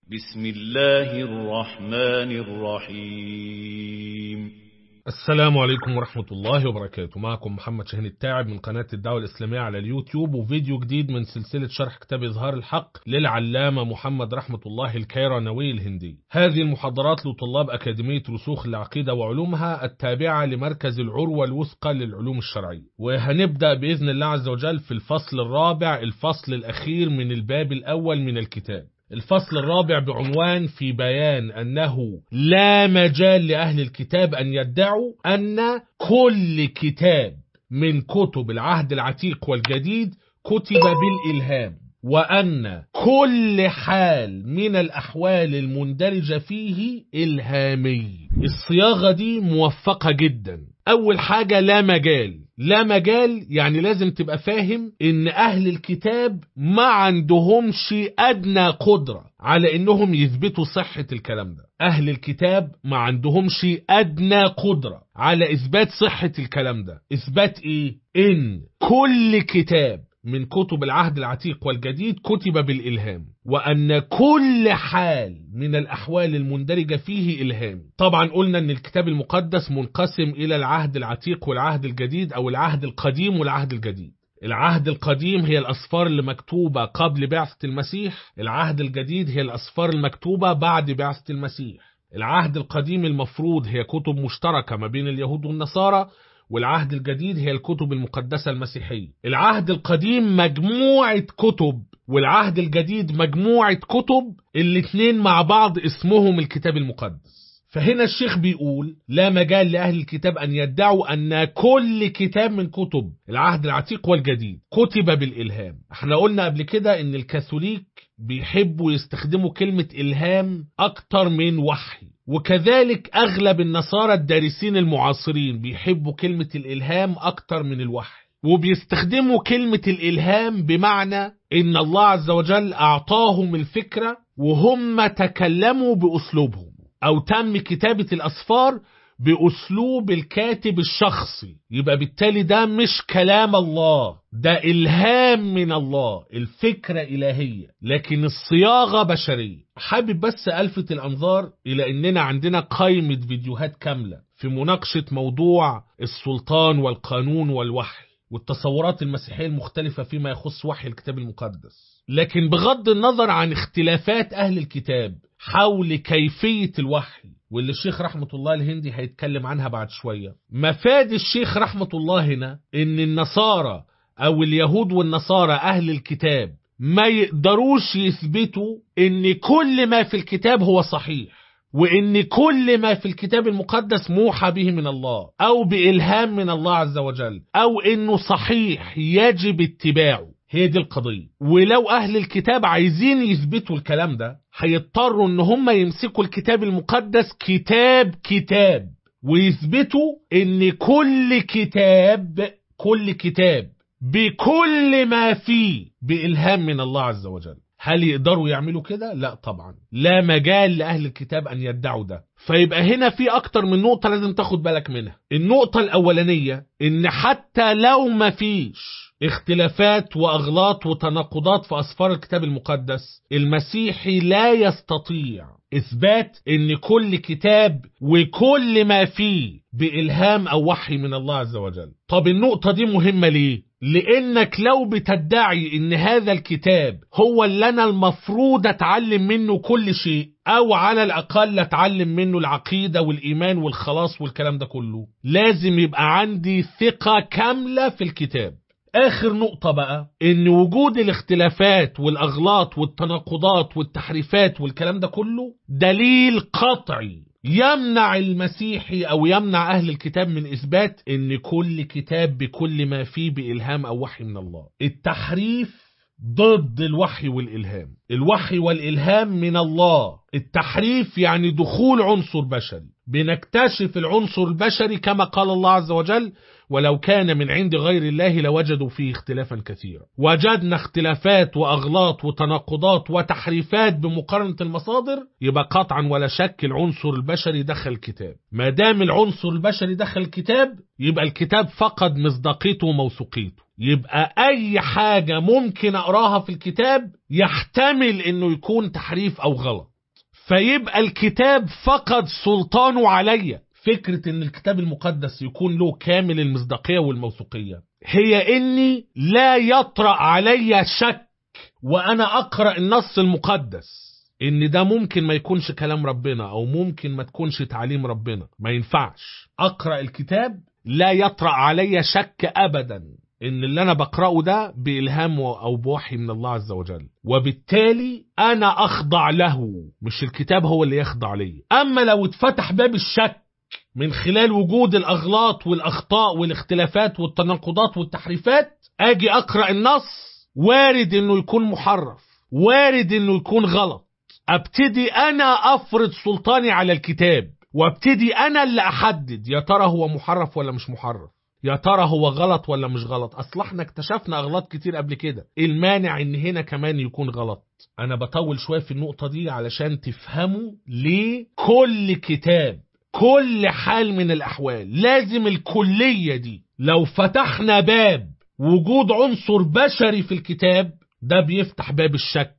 بسم الله الرحمن الرحيم السلام عليكم ورحمة الله وبركاته معكم محمد شاهين التاعب من قناة الدعوة الإسلامية على اليوتيوب وفيديو جديد من سلسلة شرح كتاب إظهار الحق للعلامة محمد رحمة الله الكيرانوي الهندي هذه المحاضرات لطلاب أكاديمية رسوخ العقيدة وعلومها التابعة لمركز العروة الوثقى للعلوم الشرعية وهنبدأ بإذن الله عز وجل في الفصل الرابع الفصل الأخير من الباب الأول من الكتاب الفصل الرابع بعنوان في بيان أنه لا مجال لأهل الكتاب أن يدعوا أن كل كتاب من كتب العهد العتيق والجديد كتب بالإلهام وأن كل حال من الأحوال المندرجة فيه إلهامي الصياغة دي موفقة جدا أول حاجة لا مجال لا مجال يعني لازم تبقى فاهم ان اهل الكتاب ما عندهمش ادنى قدرة على انهم يثبتوا صحة الكلام ده اهل الكتاب ما عندهمش ادنى قدرة على اثبات صحة الكلام ده اثبات ايه ان كل كتاب من كتب العهد العتيق والجديد كتب بالإلهام وأن كل حال من الأحوال المندرجة فيه إلهام طبعا قلنا أن الكتاب المقدس منقسم إلى العهد العتيق والعهد الجديد أو العهد القديم والعهد الجديد العهد القديم هي الأسفار اللي مكتوبة قبل بعثة المسيح العهد الجديد هي الأسفار المكتوبة بعد بعثة المسيح العهد القديم المفروض هي كتب مشتركة ما بين اليهود والنصارى والعهد الجديد هي الكتب المقدسة المسيحية العهد القديم مجموعة كتب والعهد الجديد مجموعة كتب الاتنين مع بعض اسمهم الكتاب المقدس فهنا الشيخ بيقول لا مجال لأهل الكتاب أن يدعوا أن كل كتاب من كتب العهد العتيق والجديد كتب بالإلهام احنا قلنا قبل كده أن الكاثوليك بيحبوا يستخدموا كلمة إلهام أكتر من وحي وكذلك أغلب النصارى الدارسين المعاصرين بيحبوا كلمة الإلهام أكتر من الوحي وبيستخدموا كلمة الإلهام بمعنى إن الله عز وجل أعطاهم الفكرة وهم تكلموا بأسلوبهم أو تم كتابة الأسفار بأسلوب الكاتب الشخصي يبقى بالتالي ده مش كلام الله ده إلهام من الله الفكرة إلهية لكن الصياغة بشرية حابب بس ألفت الأنظار إلى أننا عندنا قائمة فيديوهات كاملة في مناقشة موضوع السلطان والقانون والوحي والتصورات المسيحية المختلفة فيما يخص وحي الكتاب المقدس لكن بغض النظر عن اختلافات أهل الكتاب حول كيفية الوحي واللي الشيخ رحمة الله الهندي هيتكلم عنها بعد شوية مفاد الشيخ رحمة الله هنا ان النصارى او اليهود والنصارى اهل الكتاب ما يقدروش يثبتوا ان كل ما في الكتاب هو صحيح وان كل ما في الكتاب المقدس موحى به من الله او بإلهام من الله عز وجل او انه صحيح يجب اتباعه هي دي القضية ولو أهل الكتاب عايزين يثبتوا الكلام ده هيضطروا ان هم يمسكوا الكتاب المقدس كتاب كتاب ويثبتوا ان كل كتاب كل كتاب بكل ما فيه بإلهام من الله عز وجل هل يقدروا يعملوا كده؟ لا طبعا لا مجال لأهل الكتاب أن يدعوا ده فيبقى هنا في أكتر من نقطة لازم تاخد بالك منها النقطة الأولانية إن حتى لو ما فيش اختلافات واغلاط وتناقضات في اسفار الكتاب المقدس المسيحي لا يستطيع اثبات ان كل كتاب وكل ما فيه بالهام او وحي من الله عز وجل طب النقطة دي مهمة ليه لانك لو بتدعي ان هذا الكتاب هو اللي انا المفروض اتعلم منه كل شيء او على الاقل اتعلم منه العقيدة والايمان والخلاص والكلام ده كله لازم يبقى عندي ثقة كاملة في الكتاب آخر نقطة بقى إن وجود الاختلافات والأغلاط والتناقضات والتحريفات والكلام ده كله دليل قطعي يمنع المسيحي أو يمنع أهل الكتاب من إثبات إن كل كتاب بكل ما فيه بإلهام أو وحي من الله التحريف ضد الوحي والإلهام الوحي والإلهام من الله التحريف يعني دخول عنصر بشري بنكتشف العنصر البشري كما قال الله عز وجل ولو كان من عند غير الله لوجدوا فيه اختلافا كثيرا وجدنا اختلافات وأغلاط وتناقضات وتحريفات بمقارنة المصادر يبقى قطعا ولا شك العنصر البشري دخل الكتاب ما دام العنصر البشري دخل الكتاب يبقى الكتاب فقد مصداقيته وموثوقيته يبقى أي حاجة ممكن أقراها في الكتاب يحتمل إنه يكون تحريف أو غلط فيبقى الكتاب فقد سلطانه عليا فكرة ان الكتاب المقدس يكون له كامل المصداقية والموثوقية هي اني لا يطرأ علي شك وانا اقرأ النص المقدس ان ده ممكن ما يكونش كلام ربنا او ممكن ما تكونش تعليم ربنا ما ينفعش اقرأ الكتاب لا يطرأ علي شك ابدا ان اللي انا بقرأه ده بإلهام او بوحي من الله عز وجل وبالتالي انا اخضع له مش الكتاب هو اللي يخضع لي اما لو اتفتح باب الشك من خلال وجود الاغلاط والاخطاء والاختلافات والتناقضات والتحريفات اجي اقرأ النص وارد انه يكون محرف وارد انه يكون غلط ابتدي انا افرض سلطاني على الكتاب وابتدي انا اللي احدد يا ترى هو محرف ولا مش محرف يا ترى هو غلط ولا مش غلط اصل احنا اكتشفنا اغلاط كتير قبل كده إيه المانع ان هنا كمان يكون غلط انا بطول شويه في النقطه دي علشان تفهموا ليه كل كتاب كل حال من الاحوال لازم الكليه دي لو فتحنا باب وجود عنصر بشري في الكتاب ده بيفتح باب الشك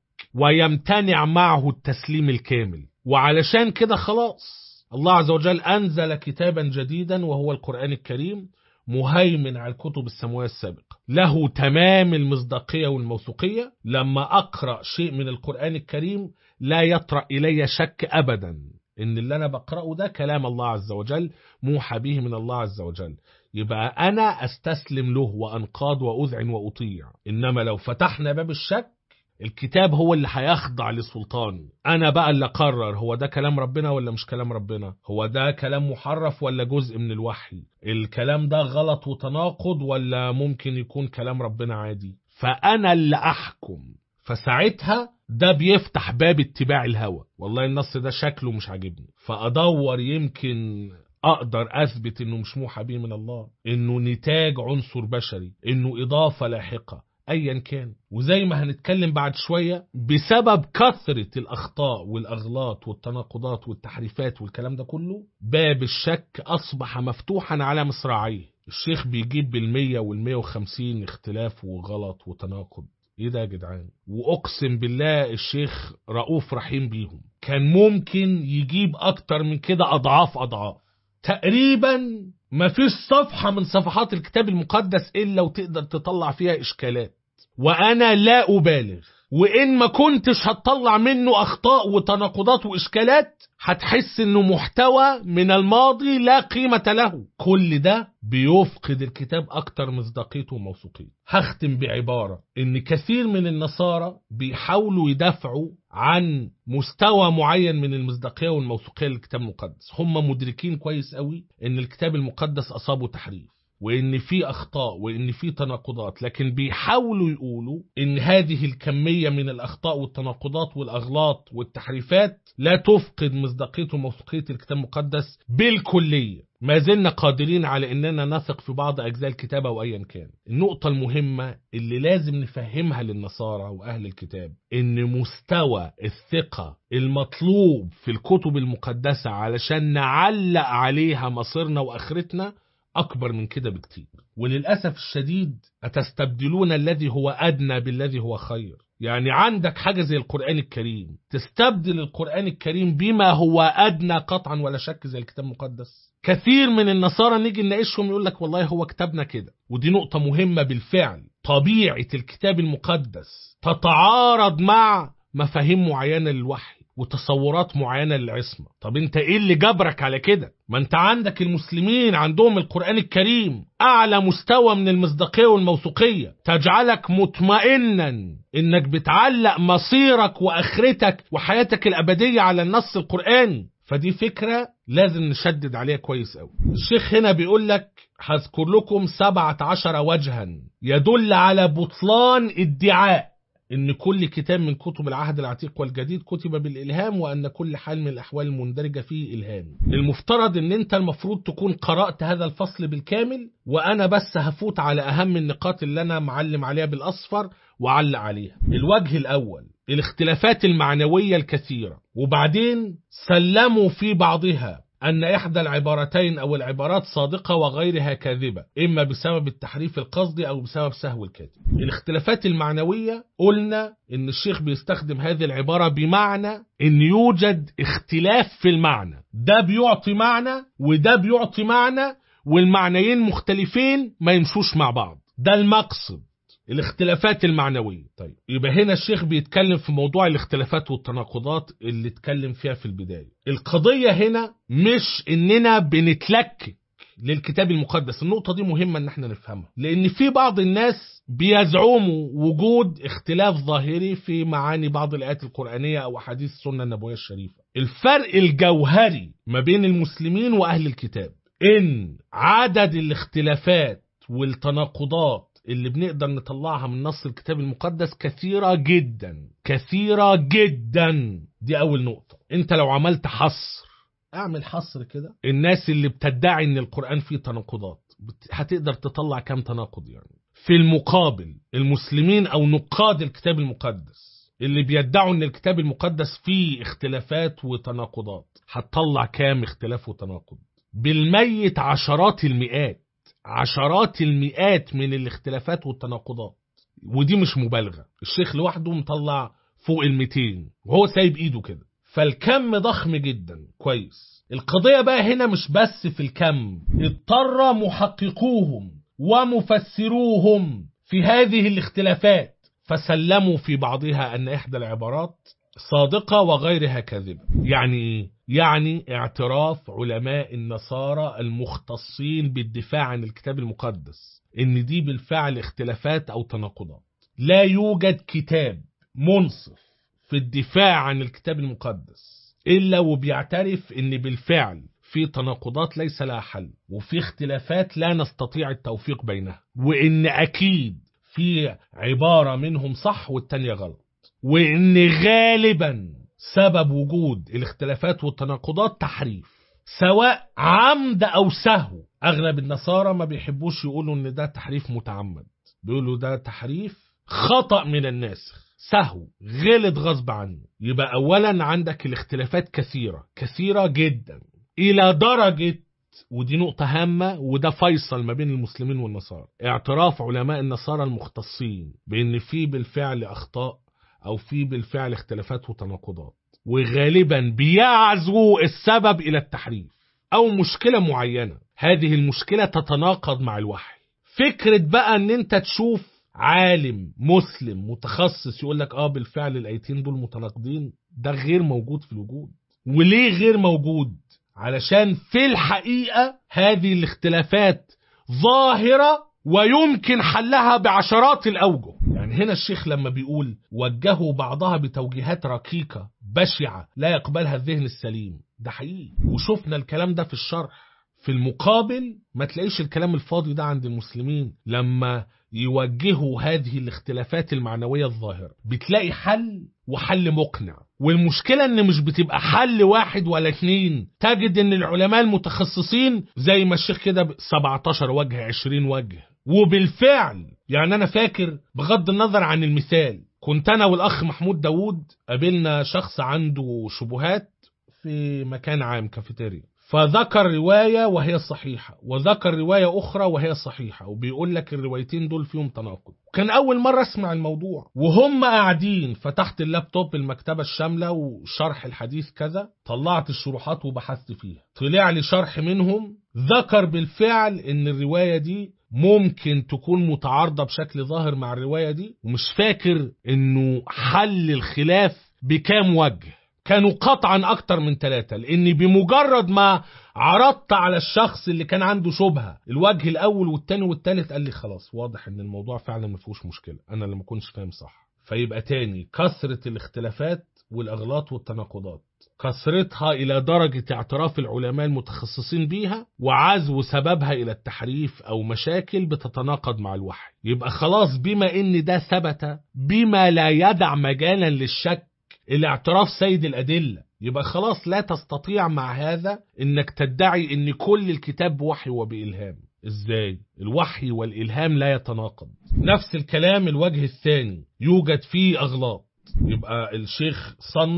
ويمتنع معه التسليم الكامل وعلشان كده خلاص الله عز وجل أنزل كتابا جديدا وهو القرآن الكريم مهيمن على الكتب السماوية السابقة له تمام المصداقية والموثوقية لما أقرأ شيء من القرآن الكريم لا يطرأ إلي شك أبدا إن اللي أنا بقرأه ده كلام الله عز وجل موحى به من الله عز وجل يبقى أنا أستسلم له وأنقاد وأذعن وأطيع إنما لو فتحنا باب الشك الكتاب هو اللي هيخضع لسلطانه انا بقى اللي اقرر هو ده كلام ربنا ولا مش كلام ربنا هو ده كلام محرف ولا جزء من الوحي الكلام ده غلط وتناقض ولا ممكن يكون كلام ربنا عادي فانا اللي احكم فساعتها ده بيفتح باب اتباع الهوى والله النص ده شكله مش عاجبني فادور يمكن اقدر اثبت انه مش موحى به من الله انه نتاج عنصر بشري انه اضافه لاحقه ايا كان وزي ما هنتكلم بعد شويه بسبب كثره الاخطاء والاغلاط والتناقضات والتحريفات والكلام ده كله باب الشك اصبح مفتوحا على مصراعيه الشيخ بيجيب بالمية والمية وخمسين اختلاف وغلط وتناقض ايه ده يا جدعان واقسم بالله الشيخ رؤوف رحيم بيهم كان ممكن يجيب اكتر من كده اضعاف اضعاف تقريبا ما فيش صفحة من صفحات الكتاب المقدس إلا وتقدر تطلع فيها إشكالات وأنا لا أبالغ وإن ما كنتش هتطلع منه أخطاء وتناقضات وإشكالات هتحس إنه محتوى من الماضي لا قيمة له كل ده بيفقد الكتاب أكتر مصداقيته وموثوقيته هختم بعبارة إن كثير من النصارى بيحاولوا يدافعوا عن مستوى معين من المصداقية والموثوقية للكتاب المقدس هم مدركين كويس قوي إن الكتاب المقدس أصابه تحريف وان في اخطاء وان في تناقضات لكن بيحاولوا يقولوا ان هذه الكميه من الاخطاء والتناقضات والاغلاط والتحريفات لا تفقد مصداقيه وموثوقيه الكتاب المقدس بالكليه ما زلنا قادرين على اننا نثق في بعض اجزاء الكتاب او ايا كان النقطه المهمه اللي لازم نفهمها للنصارى واهل الكتاب ان مستوى الثقه المطلوب في الكتب المقدسه علشان نعلق عليها مصيرنا واخرتنا أكبر من كده بكتير وللأسف الشديد أتستبدلون الذي هو أدنى بالذي هو خير يعني عندك حاجة زي القرآن الكريم تستبدل القرآن الكريم بما هو أدنى قطعا ولا شك زي الكتاب المقدس كثير من النصارى نيجي نناقشهم يقول لك والله هو كتابنا كده ودي نقطة مهمة بالفعل طبيعة الكتاب المقدس تتعارض مع مفاهيم معينة للوحي وتصورات معينة للعصمة طب انت ايه اللي جبرك على كده ما انت عندك المسلمين عندهم القرآن الكريم اعلى مستوى من المصداقية والموثوقية تجعلك مطمئنا انك بتعلق مصيرك واخرتك وحياتك الابدية على النص القرآني فدي فكرة لازم نشدد عليها كويس قوي الشيخ هنا بيقول لك هذكر لكم سبعة عشر وجها يدل على بطلان ادعاء ان كل كتاب من كتب العهد العتيق والجديد كتب بالالهام وان كل حال من الاحوال المندرجه فيه الهام المفترض ان انت المفروض تكون قرات هذا الفصل بالكامل وانا بس هفوت على اهم النقاط اللي انا معلم عليها بالاصفر وعلق عليها الوجه الاول الاختلافات المعنويه الكثيره وبعدين سلموا في بعضها أن إحدى العبارتين أو العبارات صادقة وغيرها كاذبة إما بسبب التحريف القصدي أو بسبب سهو الكاتب الاختلافات المعنوية قلنا إن الشيخ بيستخدم هذه العبارة بمعنى إن يوجد اختلاف في المعنى ده بيعطي معنى وده بيعطي معنى والمعنيين مختلفين ما يمشوش مع بعض ده المقصد الاختلافات المعنوية طيب يبقى هنا الشيخ بيتكلم في موضوع الاختلافات والتناقضات اللي اتكلم فيها في البداية القضية هنا مش اننا بنتلكك للكتاب المقدس النقطة دي مهمة ان احنا نفهمها لان في بعض الناس بيزعموا وجود اختلاف ظاهري في معاني بعض الآيات القرآنية او احاديث السنة النبوية الشريفة الفرق الجوهري ما بين المسلمين واهل الكتاب ان عدد الاختلافات والتناقضات اللي بنقدر نطلعها من نص الكتاب المقدس كثيرة جدا كثيرة جدا دي أول نقطة أنت لو عملت حصر اعمل حصر كده الناس اللي بتدعي ان القرآن فيه تناقضات بت- هتقدر تطلع كام تناقض يعني في المقابل المسلمين او نقاد الكتاب المقدس اللي بيدعوا ان الكتاب المقدس فيه اختلافات وتناقضات هتطلع كام اختلاف وتناقض بالميت عشرات المئات عشرات المئات من الاختلافات والتناقضات ودي مش مبالغة الشيخ لوحده مطلع فوق ال 200 وهو سايب ايده كده فالكم ضخم جدا كويس القضية بقى هنا مش بس في الكم اضطر محققوهم ومفسروهم في هذه الاختلافات فسلموا في بعضها أن إحدى العبارات صادقة وغيرها كاذبة يعني إيه؟ يعني اعتراف علماء النصارى المختصين بالدفاع عن الكتاب المقدس إن دي بالفعل اختلافات أو تناقضات لا يوجد كتاب منصف في الدفاع عن الكتاب المقدس إلا وبيعترف إن بالفعل في تناقضات ليس لها حل وفي اختلافات لا نستطيع التوفيق بينها وإن أكيد في عبارة منهم صح والتانية غلط وإن غالبا سبب وجود الاختلافات والتناقضات تحريف سواء عمد أو سهو أغلب النصارى ما بيحبوش يقولوا إن ده تحريف متعمد بيقولوا ده تحريف خطأ من الناسخ سهو غلط غصب عنه يبقى أولا عندك الاختلافات كثيرة كثيرة جدا إلى درجة ودي نقطة هامة وده فيصل ما بين المسلمين والنصارى اعتراف علماء النصارى المختصين بأن في بالفعل أخطاء أو في بالفعل اختلافات وتناقضات وغالبا بيعزوا السبب إلى التحريف أو مشكلة معينة هذه المشكلة تتناقض مع الوحي فكرة بقى أن أنت تشوف عالم مسلم متخصص يقول لك اه بالفعل الايتين دول متناقضين ده غير موجود في الوجود وليه غير موجود علشان في الحقيقة هذه الاختلافات ظاهرة ويمكن حلها بعشرات الأوجه يعني هنا الشيخ لما بيقول وجهوا بعضها بتوجيهات ركيكة بشعة لا يقبلها الذهن السليم ده حقيقي وشفنا الكلام ده في الشرح في المقابل ما تلاقيش الكلام الفاضي ده عند المسلمين لما يوجهوا هذه الاختلافات المعنوية الظاهرة بتلاقي حل وحل مقنع والمشكلة ان مش بتبقى حل واحد ولا اتنين تجد ان العلماء المتخصصين زي ما الشيخ كده 17 وجه 20 وجه وبالفعل يعني انا فاكر بغض النظر عن المثال كنت انا والاخ محمود داوود قابلنا شخص عنده شبهات في مكان عام كافيتيريا فذكر رواية وهي صحيحة وذكر رواية أخرى وهي صحيحة وبيقول لك الروايتين دول فيهم تناقض كان أول مرة أسمع الموضوع وهم قاعدين فتحت اللابتوب المكتبة الشاملة وشرح الحديث كذا طلعت الشروحات وبحثت فيها طلع لي شرح منهم ذكر بالفعل ان الرواية دي ممكن تكون متعارضة بشكل ظاهر مع الرواية دي ومش فاكر انه حل الخلاف بكام وجه كانوا قطعا اكتر من ثلاثة لان بمجرد ما عرضت على الشخص اللي كان عنده شبهة الوجه الاول والتاني والتالت قال لي خلاص واضح ان الموضوع فعلا ما فيهوش مشكلة انا اللي ما كنتش فاهم صح فيبقى تاني كثرة الاختلافات والاغلاط والتناقضات كثرتها الى درجة اعتراف العلماء المتخصصين بيها وعزو سببها الى التحريف او مشاكل بتتناقض مع الوحي يبقى خلاص بما ان ده ثبت بما لا يدع مجالا للشك الاعتراف سيد الأدلة يبقى خلاص لا تستطيع مع هذا انك تدعي ان كل الكتاب بوحي وبإلهام ازاي الوحي والإلهام لا يتناقض نفس الكلام الوجه الثاني يوجد فيه أغلاط يبقى الشيخ صنف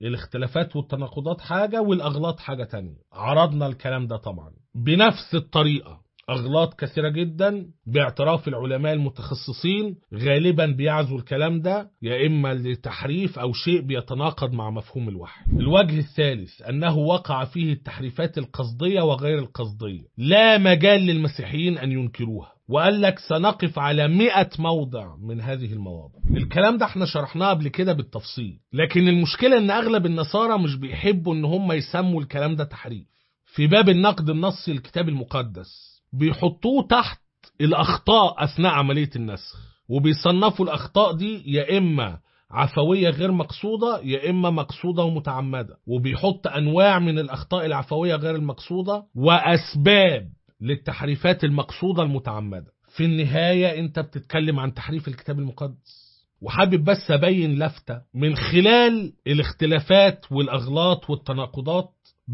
الاختلافات والتناقضات حاجة والأغلاط حاجة تانية عرضنا الكلام ده طبعا بنفس الطريقة أغلاط كثيرة جدا باعتراف العلماء المتخصصين غالبا بيعزوا الكلام ده يا إما لتحريف أو شيء بيتناقض مع مفهوم الوحي الوجه الثالث أنه وقع فيه التحريفات القصدية وغير القصدية لا مجال للمسيحيين أن ينكروها وقال لك سنقف على مئة موضع من هذه المواضع الكلام ده احنا شرحناه قبل كده بالتفصيل لكن المشكلة ان اغلب النصارى مش بيحبوا ان هم يسموا الكلام ده تحريف في باب النقد النصي للكتاب المقدس بيحطوه تحت الأخطاء أثناء عملية النسخ وبيصنفوا الأخطاء دي يا إما عفوية غير مقصودة يا إما مقصودة ومتعمدة وبيحط أنواع من الأخطاء العفوية غير المقصودة وأسباب للتحريفات المقصودة المتعمدة في النهاية أنت بتتكلم عن تحريف الكتاب المقدس وحابب بس أبين لفتة من خلال الاختلافات والأغلاط والتناقضات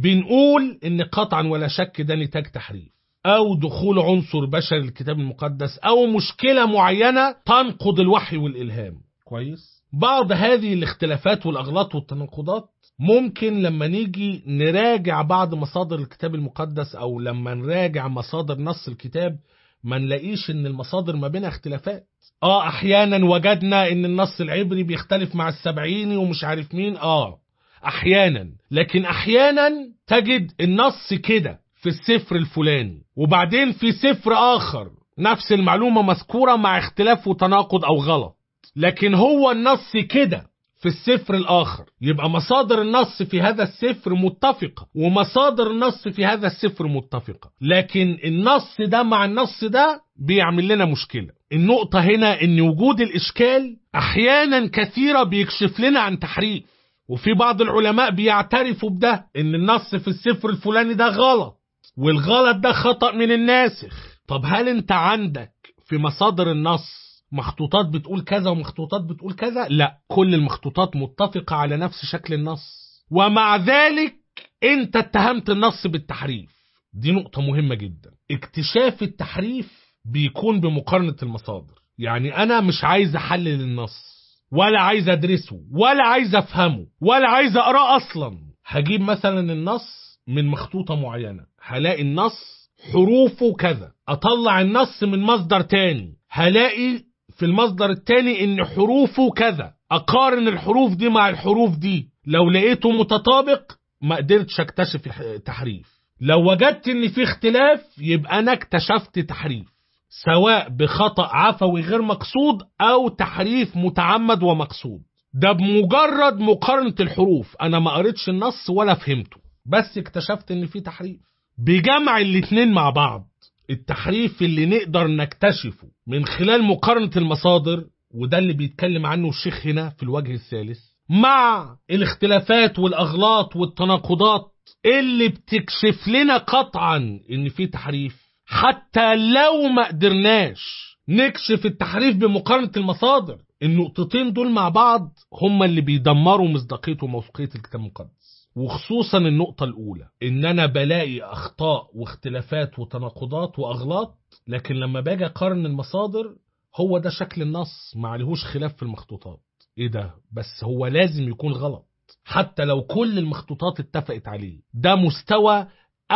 بنقول إن قطعا ولا شك ده نتاج تحريف أو دخول عنصر بشري للكتاب المقدس أو مشكلة معينة تنقض الوحي والإلهام كويس؟ بعض هذه الاختلافات والأغلاط والتناقضات ممكن لما نيجي نراجع بعض مصادر الكتاب المقدس أو لما نراجع مصادر نص الكتاب ما نلاقيش إن المصادر ما بينها اختلافات آه أحيانا وجدنا إن النص العبري بيختلف مع السبعيني ومش عارف مين آه أحيانا لكن أحيانا تجد النص كده في السفر الفلاني وبعدين في سفر آخر نفس المعلومة مذكورة مع اختلاف وتناقض أو غلط لكن هو النص كده في السفر الآخر يبقى مصادر النص في هذا السفر متفقة ومصادر النص في هذا السفر متفقة لكن النص ده مع النص ده بيعمل لنا مشكلة النقطة هنا ان وجود الإشكال أحيانا كثيرة بيكشف لنا عن تحريف وفي بعض العلماء بيعترفوا بده ان النص في السفر الفلاني ده غلط والغلط ده خطأ من الناسخ طب هل انت عندك في مصادر النص مخطوطات بتقول كذا ومخطوطات بتقول كذا لا كل المخطوطات متفقة على نفس شكل النص ومع ذلك انت اتهمت النص بالتحريف دي نقطة مهمة جدا اكتشاف التحريف بيكون بمقارنة المصادر يعني انا مش عايز احلل النص ولا عايز ادرسه ولا عايز افهمه ولا عايز اقراه اصلا هجيب مثلا النص من مخطوطة معينة هلاقي النص حروفه كذا اطلع النص من مصدر تاني هلاقي في المصدر التاني ان حروفه كذا اقارن الحروف دي مع الحروف دي لو لقيته متطابق ما قدرتش اكتشف تحريف لو وجدت ان في اختلاف يبقى انا اكتشفت تحريف سواء بخطأ عفوي غير مقصود او تحريف متعمد ومقصود ده بمجرد مقارنة الحروف انا ما قريتش النص ولا فهمته بس اكتشفت ان في تحريف بجمع الاتنين مع بعض التحريف اللي نقدر نكتشفه من خلال مقارنة المصادر وده اللي بيتكلم عنه الشيخ هنا في الوجه الثالث مع الاختلافات والأغلاط والتناقضات اللي بتكشف لنا قطعا ان في تحريف حتى لو ما قدرناش نكشف التحريف بمقارنة المصادر النقطتين دول مع بعض هما اللي بيدمروا مصداقية وموثوقية الكتاب المقدس وخصوصا النقطة الأولى إن أنا بلاقي أخطاء واختلافات وتناقضات وأغلاط لكن لما باجي أقارن المصادر هو ده شكل النص ما عليهوش خلاف في المخطوطات إيه ده بس هو لازم يكون غلط حتى لو كل المخطوطات اتفقت عليه ده مستوى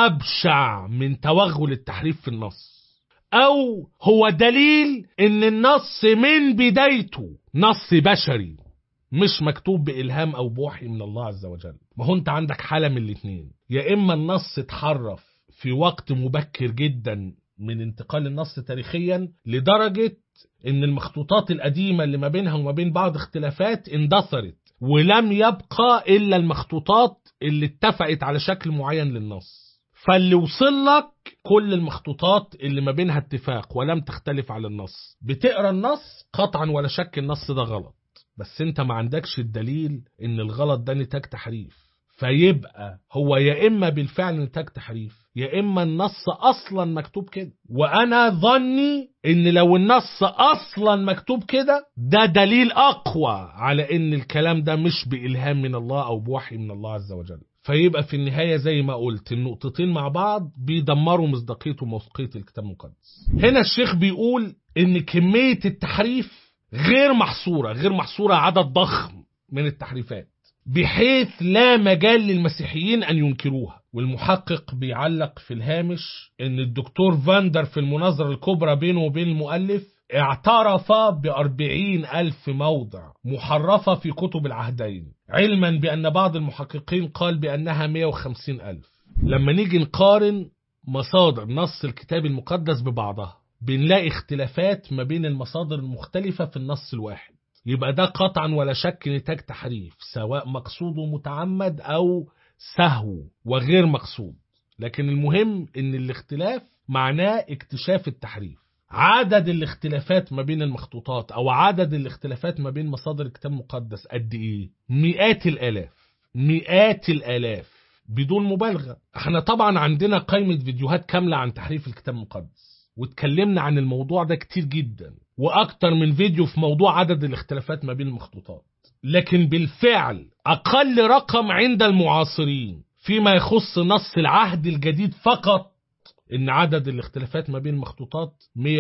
أبشع من توغل التحريف في النص أو هو دليل إن النص من بدايته نص بشري مش مكتوب بإلهام أو بوحي من الله عز وجل ما هو أنت عندك حالة من الاتنين يا إما النص اتحرف في وقت مبكر جدا من انتقال النص تاريخيا لدرجة إن المخطوطات القديمة اللي ما بينها وما بين بعض اختلافات اندثرت ولم يبقى إلا المخطوطات اللي اتفقت على شكل معين للنص فاللي وصل لك كل المخطوطات اللي ما بينها اتفاق ولم تختلف على النص بتقرا النص قطعا ولا شك النص ده غلط بس انت ما عندكش الدليل ان الغلط ده نتاج تحريف فيبقى هو يا اما بالفعل نتاج تحريف يا اما النص اصلا مكتوب كده وانا ظني ان لو النص اصلا مكتوب كده ده دليل اقوى على ان الكلام ده مش بالهام من الله او بوحي من الله عز وجل فيبقى في النهاية زي ما قلت النقطتين مع بعض بيدمروا مصداقية وموثوقية الكتاب المقدس هنا الشيخ بيقول ان كمية التحريف غير محصورة غير محصورة عدد ضخم من التحريفات بحيث لا مجال للمسيحيين أن ينكروها والمحقق بيعلق في الهامش أن الدكتور فاندر في المناظرة الكبرى بينه وبين المؤلف اعترف بأربعين ألف موضع محرفة في كتب العهدين علما بأن بعض المحققين قال بأنها 150 ألف لما نيجي نقارن مصادر نص الكتاب المقدس ببعضها بنلاقي اختلافات ما بين المصادر المختلفة في النص الواحد يبقى ده قطعا ولا شك نتاج تحريف سواء مقصود ومتعمد أو سهو وغير مقصود لكن المهم ان الاختلاف معناه اكتشاف التحريف عدد الاختلافات ما بين المخطوطات او عدد الاختلافات ما بين مصادر الكتاب المقدس قد ايه مئات الالاف مئات الالاف بدون مبالغة احنا طبعا عندنا قائمة فيديوهات كاملة عن تحريف الكتاب المقدس واتكلمنا عن الموضوع ده كتير جدا واكتر من فيديو في موضوع عدد الاختلافات ما بين المخطوطات لكن بالفعل اقل رقم عند المعاصرين فيما يخص نص العهد الجديد فقط ان عدد الاختلافات ما بين المخطوطات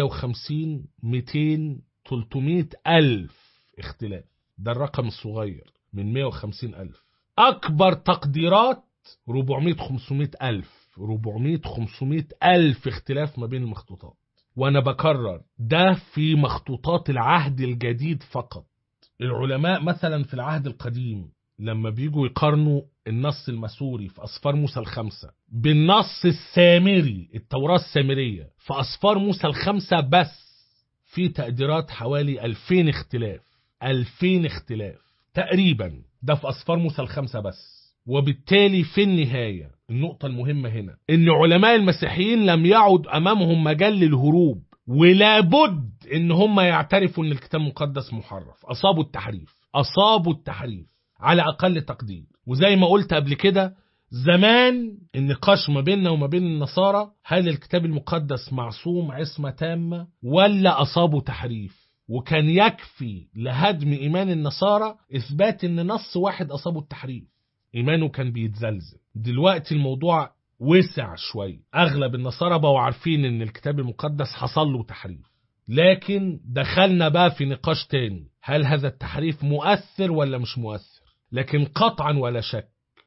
150 200 300 الف اختلاف ده الرقم الصغير من 150 الف اكبر تقديرات 400 500 الف 400 500 الف اختلاف ما بين المخطوطات وانا بكرر ده في مخطوطات العهد الجديد فقط العلماء مثلا في العهد القديم لما بيجوا يقارنوا النص المسوري في أسفار موسى الخمسة بالنص السامري التوراة السامرية في أسفار موسى الخمسة بس في تقديرات حوالي 2000 اختلاف 2000 اختلاف تقريبا ده في أسفار موسى الخمسة بس وبالتالي في النهاية النقطة المهمة هنا إن علماء المسيحيين لم يعد أمامهم مجال للهروب ولا بد إن هم يعترفوا إن الكتاب المقدس محرف أصابوا التحريف أصابوا التحريف على أقل تقدير وزي ما قلت قبل كده زمان النقاش ما بيننا وما بين النصارى هل الكتاب المقدس معصوم عصمة تامة ولا أصابه تحريف وكان يكفي لهدم إيمان النصارى إثبات إن نص واحد أصابه التحريف إيمانه كان بيتزلزل دلوقتي الموضوع وسع شوية أغلب النصارى بقوا عارفين إن الكتاب المقدس حصل له تحريف لكن دخلنا بقى في نقاش تاني هل هذا التحريف مؤثر ولا مش مؤثر لكن قطعا ولا شك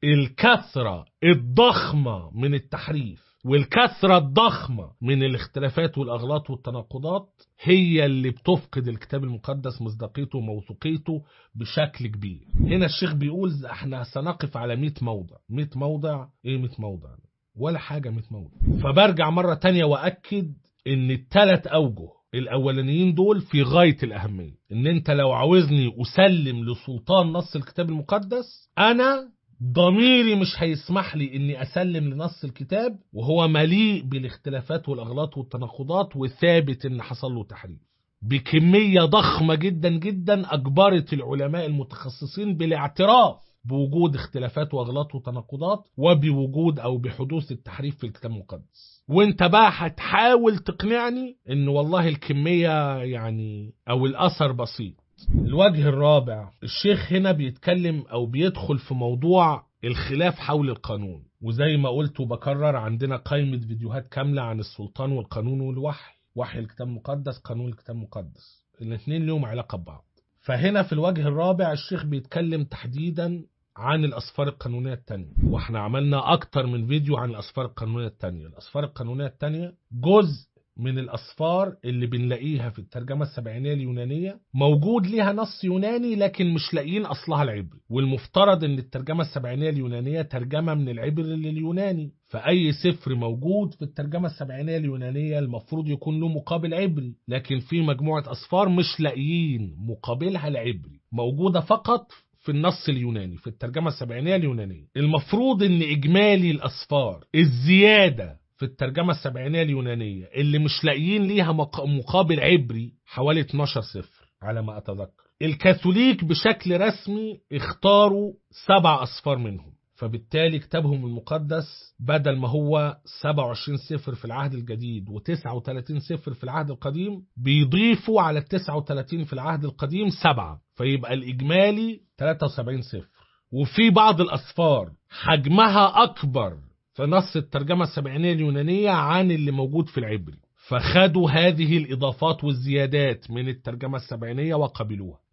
الكثرة الضخمة من التحريف والكثرة الضخمة من الاختلافات والأغلاط والتناقضات هي اللي بتفقد الكتاب المقدس مصداقيته وموثوقيته بشكل كبير هنا الشيخ بيقول احنا سنقف على 100 موضع 100 موضع ايه 100 موضع ولا حاجة 100 موضع فبرجع مرة تانية وأكد ان الثلاث أوجه الاولانيين دول في غايه الاهميه ان انت لو عاوزني اسلم لسلطان نص الكتاب المقدس انا ضميري مش هيسمح لي اني اسلم لنص الكتاب وهو مليء بالاختلافات والاغلاط والتناقضات وثابت ان حصل له تحريف بكميه ضخمه جدا جدا اجبرت العلماء المتخصصين بالاعتراف بوجود اختلافات واغلاط وتناقضات وبوجود او بحدوث التحريف في الكتاب المقدس وانت بقى هتحاول تقنعني ان والله الكمية يعني او الاثر بسيط الوجه الرابع الشيخ هنا بيتكلم او بيدخل في موضوع الخلاف حول القانون وزي ما قلت وبكرر عندنا قائمة فيديوهات كاملة عن السلطان والقانون والوحي وحي الكتاب المقدس قانون الكتاب المقدس الاثنين لهم علاقة ببعض فهنا في الوجه الرابع الشيخ بيتكلم تحديدا عن الأسفار القانونية التانية واحنا عملنا أكتر من فيديو عن الأسفار القانونية التانية الأسفار القانونية التانية جزء من الأسفار اللي بنلاقيها في الترجمة السبعينية اليونانية موجود ليها نص يوناني لكن مش لاقيين أصلها العبري والمفترض أن الترجمة السبعينية اليونانية ترجمة من العبري لليوناني فأي سفر موجود في الترجمة السبعينية اليونانية المفروض يكون له مقابل عبري لكن في مجموعة أسفار مش لاقيين مقابلها العبري موجودة فقط في النص اليوناني في الترجمة السبعينية اليونانية المفروض ان اجمالي الاسفار الزيادة في الترجمة السبعينية اليونانية اللي مش لاقيين ليها مقابل عبري حوالي 12 صفر على ما اتذكر الكاثوليك بشكل رسمي اختاروا سبع اسفار منهم فبالتالي كتابهم المقدس بدل ما هو 27 صفر في العهد الجديد و39 صفر في العهد القديم بيضيفوا على ال 39 في العهد القديم سبعة فيبقى الإجمالي 73 صفر وفي بعض الأسفار حجمها أكبر في نص الترجمة السبعينية اليونانية عن اللي موجود في العبري فخدوا هذه الإضافات والزيادات من الترجمة السبعينية وقبلوها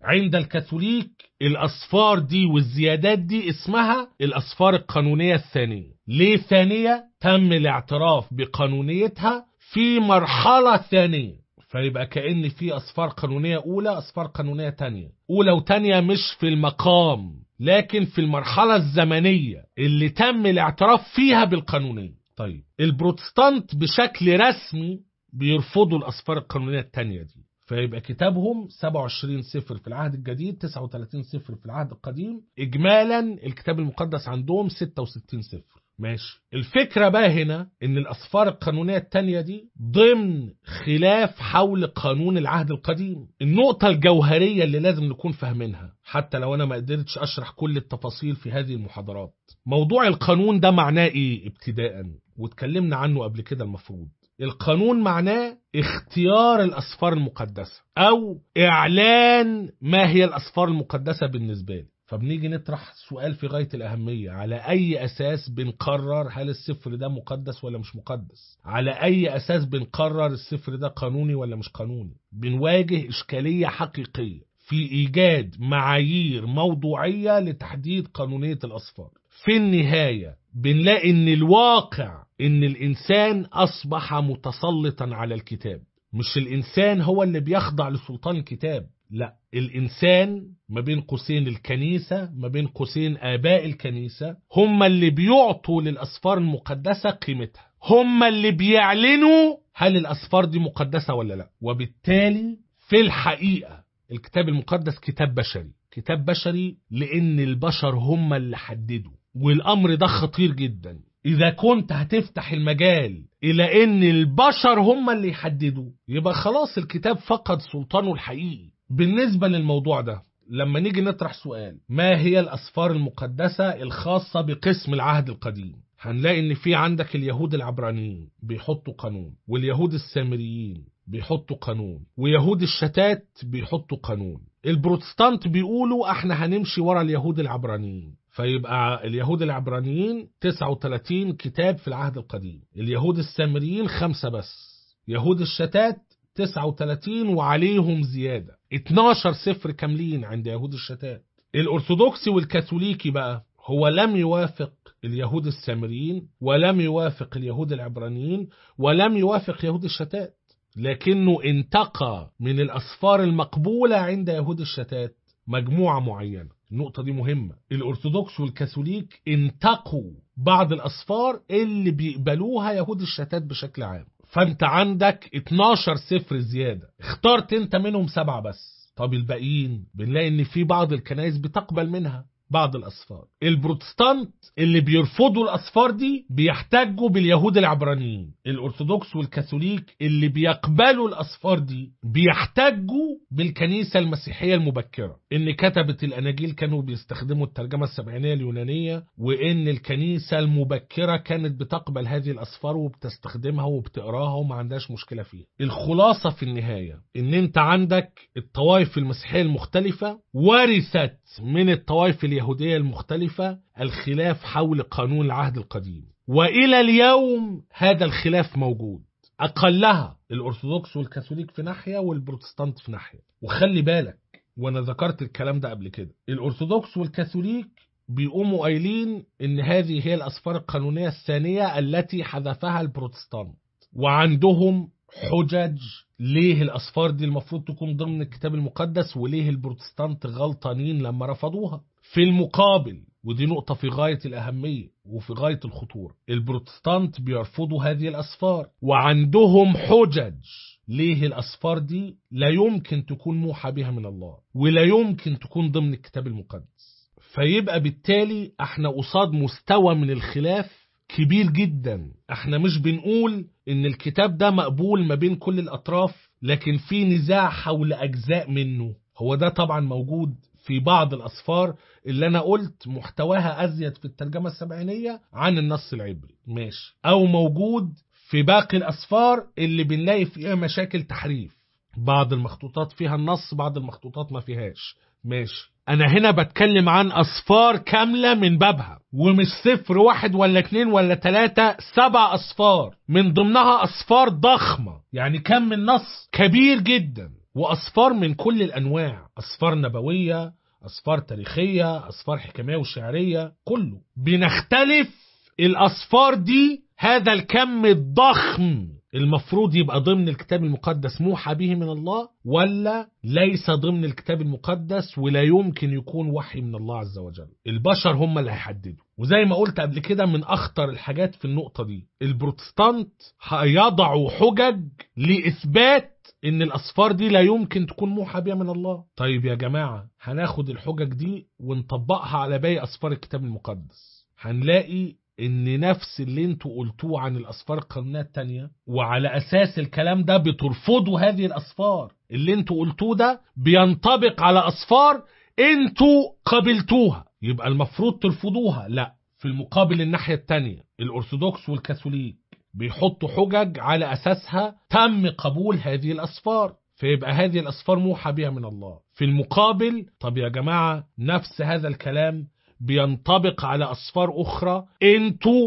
عند الكاثوليك الأصفار دي والزيادات دي اسمها الأصفار القانونية الثانية ليه ثانية؟ تم الاعتراف بقانونيتها في مرحلة ثانية فيبقى كأن في أصفار قانونية أولى أصفار قانونية تانية أولى وتانية مش في المقام لكن في المرحلة الزمنية اللي تم الاعتراف فيها بالقانونية طيب البروتستانت بشكل رسمي بيرفضوا الأصفار القانونية التانية دي فيبقى كتابهم 27 سفر في العهد الجديد 39 سفر في العهد القديم إجمالا الكتاب المقدس عندهم 66 سفر ماشي الفكرة بقى هنا ان الأصفار القانونية التانية دي ضمن خلاف حول قانون العهد القديم النقطة الجوهرية اللي لازم نكون فاهمينها حتى لو أنا ما قدرتش أشرح كل التفاصيل في هذه المحاضرات موضوع القانون ده معناه إيه ابتداء واتكلمنا عنه قبل كده المفروض القانون معناه اختيار الأسفار المقدسة أو إعلان ما هي الأسفار المقدسة بالنسبة لي فبنيجي نطرح سؤال في غاية الأهمية على أي أساس بنقرر هل السفر ده مقدس ولا مش مقدس على أي أساس بنقرر السفر ده قانوني ولا مش قانوني بنواجه إشكالية حقيقية في إيجاد معايير موضوعية لتحديد قانونية الأسفار في النهاية بنلاقي إن الواقع إن الإنسان أصبح متسلطا على الكتاب مش الإنسان هو اللي بيخضع لسلطان الكتاب لا الإنسان ما بين قوسين الكنيسة ما بين قوسين آباء الكنيسة هم اللي بيعطوا للأسفار المقدسة قيمتها هم اللي بيعلنوا هل الأسفار دي مقدسة ولا لا وبالتالي في الحقيقة الكتاب المقدس كتاب بشري كتاب بشري لأن البشر هم اللي حددوا والأمر ده خطير جدا إذا كنت هتفتح المجال إلى أن البشر هم اللي يحددوا يبقى خلاص الكتاب فقد سلطانه الحقيقي بالنسبة للموضوع ده لما نيجي نطرح سؤال ما هي الأسفار المقدسة الخاصة بقسم العهد القديم هنلاقي ان في عندك اليهود العبرانيين بيحطوا قانون واليهود السامريين بيحطوا قانون ويهود الشتات بيحطوا قانون البروتستانت بيقولوا احنا هنمشي ورا اليهود العبرانيين فيبقى اليهود العبرانيين 39 كتاب في العهد القديم اليهود السامريين خمسة بس يهود الشتات 39 وعليهم زيادة 12 سفر كاملين عند يهود الشتات الأرثوذكسي والكاثوليكي بقى هو لم يوافق اليهود السامريين ولم يوافق اليهود العبرانيين ولم يوافق يهود الشتات لكنه انتقى من الأسفار المقبولة عند يهود الشتات مجموعة معينة النقطة دي مهمة الأرثوذكس والكاثوليك انتقوا بعض الأسفار اللي بيقبلوها يهود الشتات بشكل عام فانت عندك 12 سفر زيادة اخترت انت منهم سبعة بس طب الباقيين بنلاقي ان في بعض الكنائس بتقبل منها بعض الأسفار البروتستانت اللي بيرفضوا الأسفار دي بيحتجوا باليهود العبرانيين الأرثوذكس والكاثوليك اللي بيقبلوا الأسفار دي بيحتجوا بالكنيسة المسيحية المبكرة إن كتبة الأناجيل كانوا بيستخدموا الترجمة السبعينية اليونانية وإن الكنيسة المبكرة كانت بتقبل هذه الأسفار وبتستخدمها وبتقراها وما عندهاش مشكلة فيها الخلاصة في النهاية إن أنت عندك الطوائف المسيحية المختلفة ورثت من الطوائف اليهودية المختلفة الخلاف حول قانون العهد القديم وإلى اليوم هذا الخلاف موجود أقلها الأرثوذكس والكاثوليك في ناحية والبروتستانت في ناحية وخلي بالك وأنا ذكرت الكلام ده قبل كده الأرثوذكس والكاثوليك بيقوموا قايلين إن هذه هي الأسفار القانونية الثانية التي حذفها البروتستانت وعندهم حجج ليه الأسفار دي المفروض تكون ضمن الكتاب المقدس وليه البروتستانت غلطانين لما رفضوها في المقابل ودي نقطة في غاية الأهمية وفي غاية الخطورة البروتستانت بيرفضوا هذه الأسفار وعندهم حجج ليه الأسفار دي لا يمكن تكون موحى بها من الله ولا يمكن تكون ضمن الكتاب المقدس فيبقى بالتالي احنا قصاد مستوى من الخلاف كبير جدا احنا مش بنقول ان الكتاب ده مقبول ما بين كل الاطراف لكن في نزاع حول اجزاء منه هو ده طبعا موجود في بعض الاسفار اللي انا قلت محتواها ازيد في الترجمة السبعينية عن النص العبري ماشي او موجود في باقي الاسفار اللي بنلاقي فيها مشاكل تحريف بعض المخطوطات فيها النص بعض المخطوطات ما فيهاش ماشي انا هنا بتكلم عن اصفار كاملة من بابها ومش صفر واحد ولا اتنين ولا تلاتة سبع اصفار من ضمنها اصفار ضخمة يعني كم النص كبير جدا وأصفار من كل الأنواع أصفار نبوية أصفار تاريخية أصفار حكمية وشعرية كله بنختلف الأصفار دي هذا الكم الضخم المفروض يبقى ضمن الكتاب المقدس موحى به من الله ولا ليس ضمن الكتاب المقدس ولا يمكن يكون وحي من الله عز وجل البشر هم اللي هيحددوا وزي ما قلت قبل كده من أخطر الحاجات في النقطة دي البروتستانت هيضعوا حجج لإثبات ان الاصفار دي لا يمكن تكون موحى بها من الله طيب يا جماعة هناخد الحجج دي ونطبقها على باقي اصفار الكتاب المقدس هنلاقي ان نفس اللي انتوا قلتوه عن الاصفار القانونيه التانية وعلى اساس الكلام ده بترفضوا هذه الاصفار اللي انتوا قلتوه ده بينطبق على اصفار انتوا قبلتوها يبقى المفروض ترفضوها لا في المقابل الناحيه التانية الارثوذكس والكاثوليك بيحطوا حجج على اساسها تم قبول هذه الاصفار فيبقى هذه الاصفار موحى بها من الله في المقابل طب يا جماعه نفس هذا الكلام بينطبق على أصفار أخرى أنتوا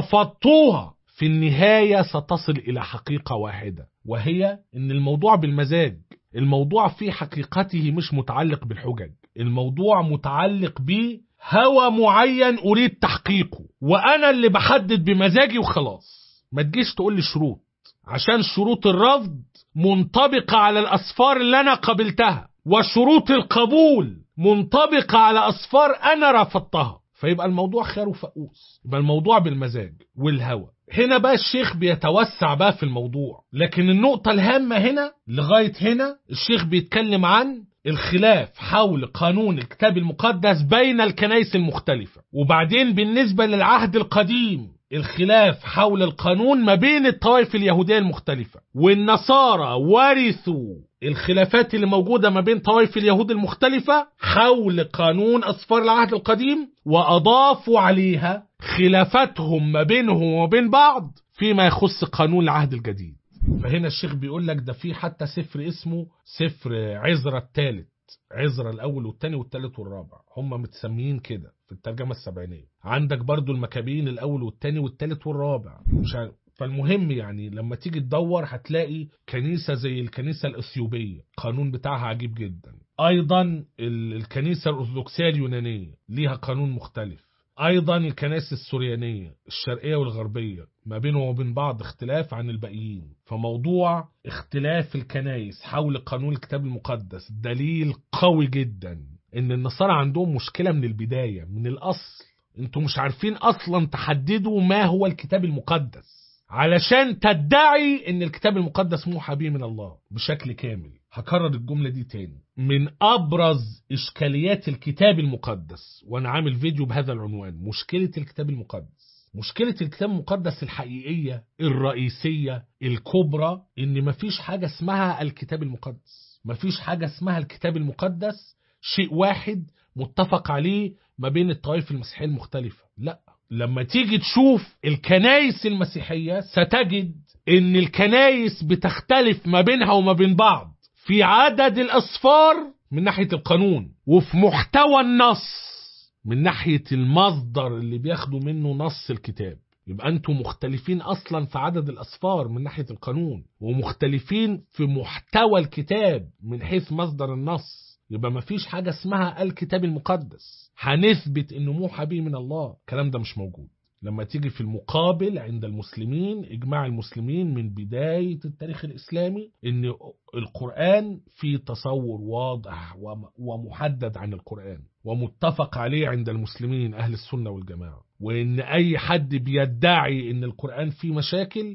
رفضتوها في النهاية ستصل إلى حقيقة واحدة وهي أن الموضوع بالمزاج الموضوع في حقيقته مش متعلق بالحجج الموضوع متعلق بهوى معين أريد تحقيقه وأنا اللي بحدد بمزاجي وخلاص ما تجيش تقول لي شروط عشان شروط الرفض منطبقة على الأصفار اللي أنا قبلتها وشروط القبول منطبقة على أصفار أنا رفضتها فيبقى الموضوع خير وفقوس يبقى الموضوع بالمزاج والهوى هنا بقى الشيخ بيتوسع بقى في الموضوع لكن النقطة الهامة هنا لغاية هنا الشيخ بيتكلم عن الخلاف حول قانون الكتاب المقدس بين الكنائس المختلفة وبعدين بالنسبة للعهد القديم الخلاف حول القانون ما بين الطوائف اليهودية المختلفة والنصارى ورثوا الخلافات اللي موجودة ما بين طوائف اليهود المختلفة حول قانون أصفار العهد القديم وأضافوا عليها خلافاتهم ما بينهم وما بين بعض فيما يخص قانون العهد الجديد فهنا الشيخ بيقول لك ده في حتى سفر اسمه سفر عزرا الثالث عزرا الأول والثاني والثالث والرابع هم متسميين كده في الترجمة السبعينية عندك برضو المكابين الأول والثاني والثالث والرابع مش عارف. فالمهم يعني لما تيجي تدور هتلاقي كنيسة زي الكنيسة الأثيوبية قانون بتاعها عجيب جدا أيضا الكنيسة الأرثوذكسية اليونانية ليها قانون مختلف أيضا الكنائس السوريانية الشرقية والغربية ما بينهم وبين بعض اختلاف عن الباقيين فموضوع اختلاف الكنائس حول قانون الكتاب المقدس دليل قوي جدا ان النصارى عندهم مشكلة من البداية من الأصل انتوا مش عارفين أصلا تحددوا ما هو الكتاب المقدس علشان تدعي ان الكتاب المقدس موحى به من الله بشكل كامل هكرر الجملة دي تاني من أبرز إشكاليات الكتاب المقدس وأنا عامل فيديو بهذا العنوان مشكلة الكتاب المقدس مشكلة الكتاب المقدس الحقيقية الرئيسية الكبرى إن مفيش حاجة اسمها الكتاب المقدس مفيش حاجة اسمها الكتاب المقدس شيء واحد متفق عليه ما بين الطوائف المسيحية المختلفة لا لما تيجي تشوف الكنايس المسيحية ستجد ان الكنايس بتختلف ما بينها وما بين بعض في عدد الأصفار من ناحية القانون وفي محتوى النص من ناحية المصدر اللي بياخدوا منه نص الكتاب يبقى انتوا مختلفين اصلا في عدد الاصفار من ناحية القانون ومختلفين في محتوى الكتاب من حيث مصدر النص يبقى مفيش حاجة اسمها الكتاب المقدس هنثبت انه موحى به من الله الكلام ده مش موجود لما تيجي في المقابل عند المسلمين إجماع المسلمين من بداية التاريخ الإسلامي إن القرآن فيه تصور واضح ومحدد عن القرآن ومتفق عليه عند المسلمين أهل السنة والجماعة وإن أي حد بيدعي إن القرآن فيه مشاكل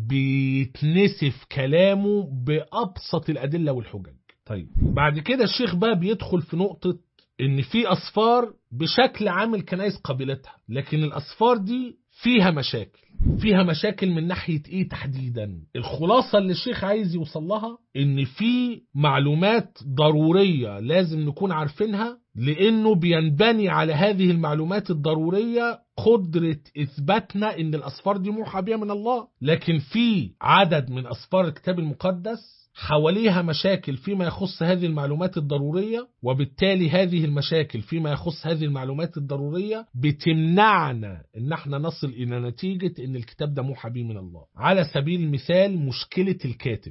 بيتنسف كلامه بأبسط الأدلة والحجج طيب بعد كده الشيخ بقى بيدخل في نقطة ان في اصفار بشكل عام الكنائس قبلتها لكن الاصفار دي فيها مشاكل فيها مشاكل من ناحية ايه تحديدا الخلاصة اللي الشيخ عايز يوصل لها ان في معلومات ضرورية لازم نكون عارفينها لانه بينبني على هذه المعلومات الضرورية قدرة اثباتنا ان الاصفار دي موحى بها من الله لكن في عدد من اصفار الكتاب المقدس حواليها مشاكل فيما يخص هذه المعلومات الضرورية وبالتالي هذه المشاكل فيما يخص هذه المعلومات الضرورية بتمنعنا ان احنا نصل الى نتيجة ان الكتاب ده موحى به من الله على سبيل المثال مشكلة الكاتب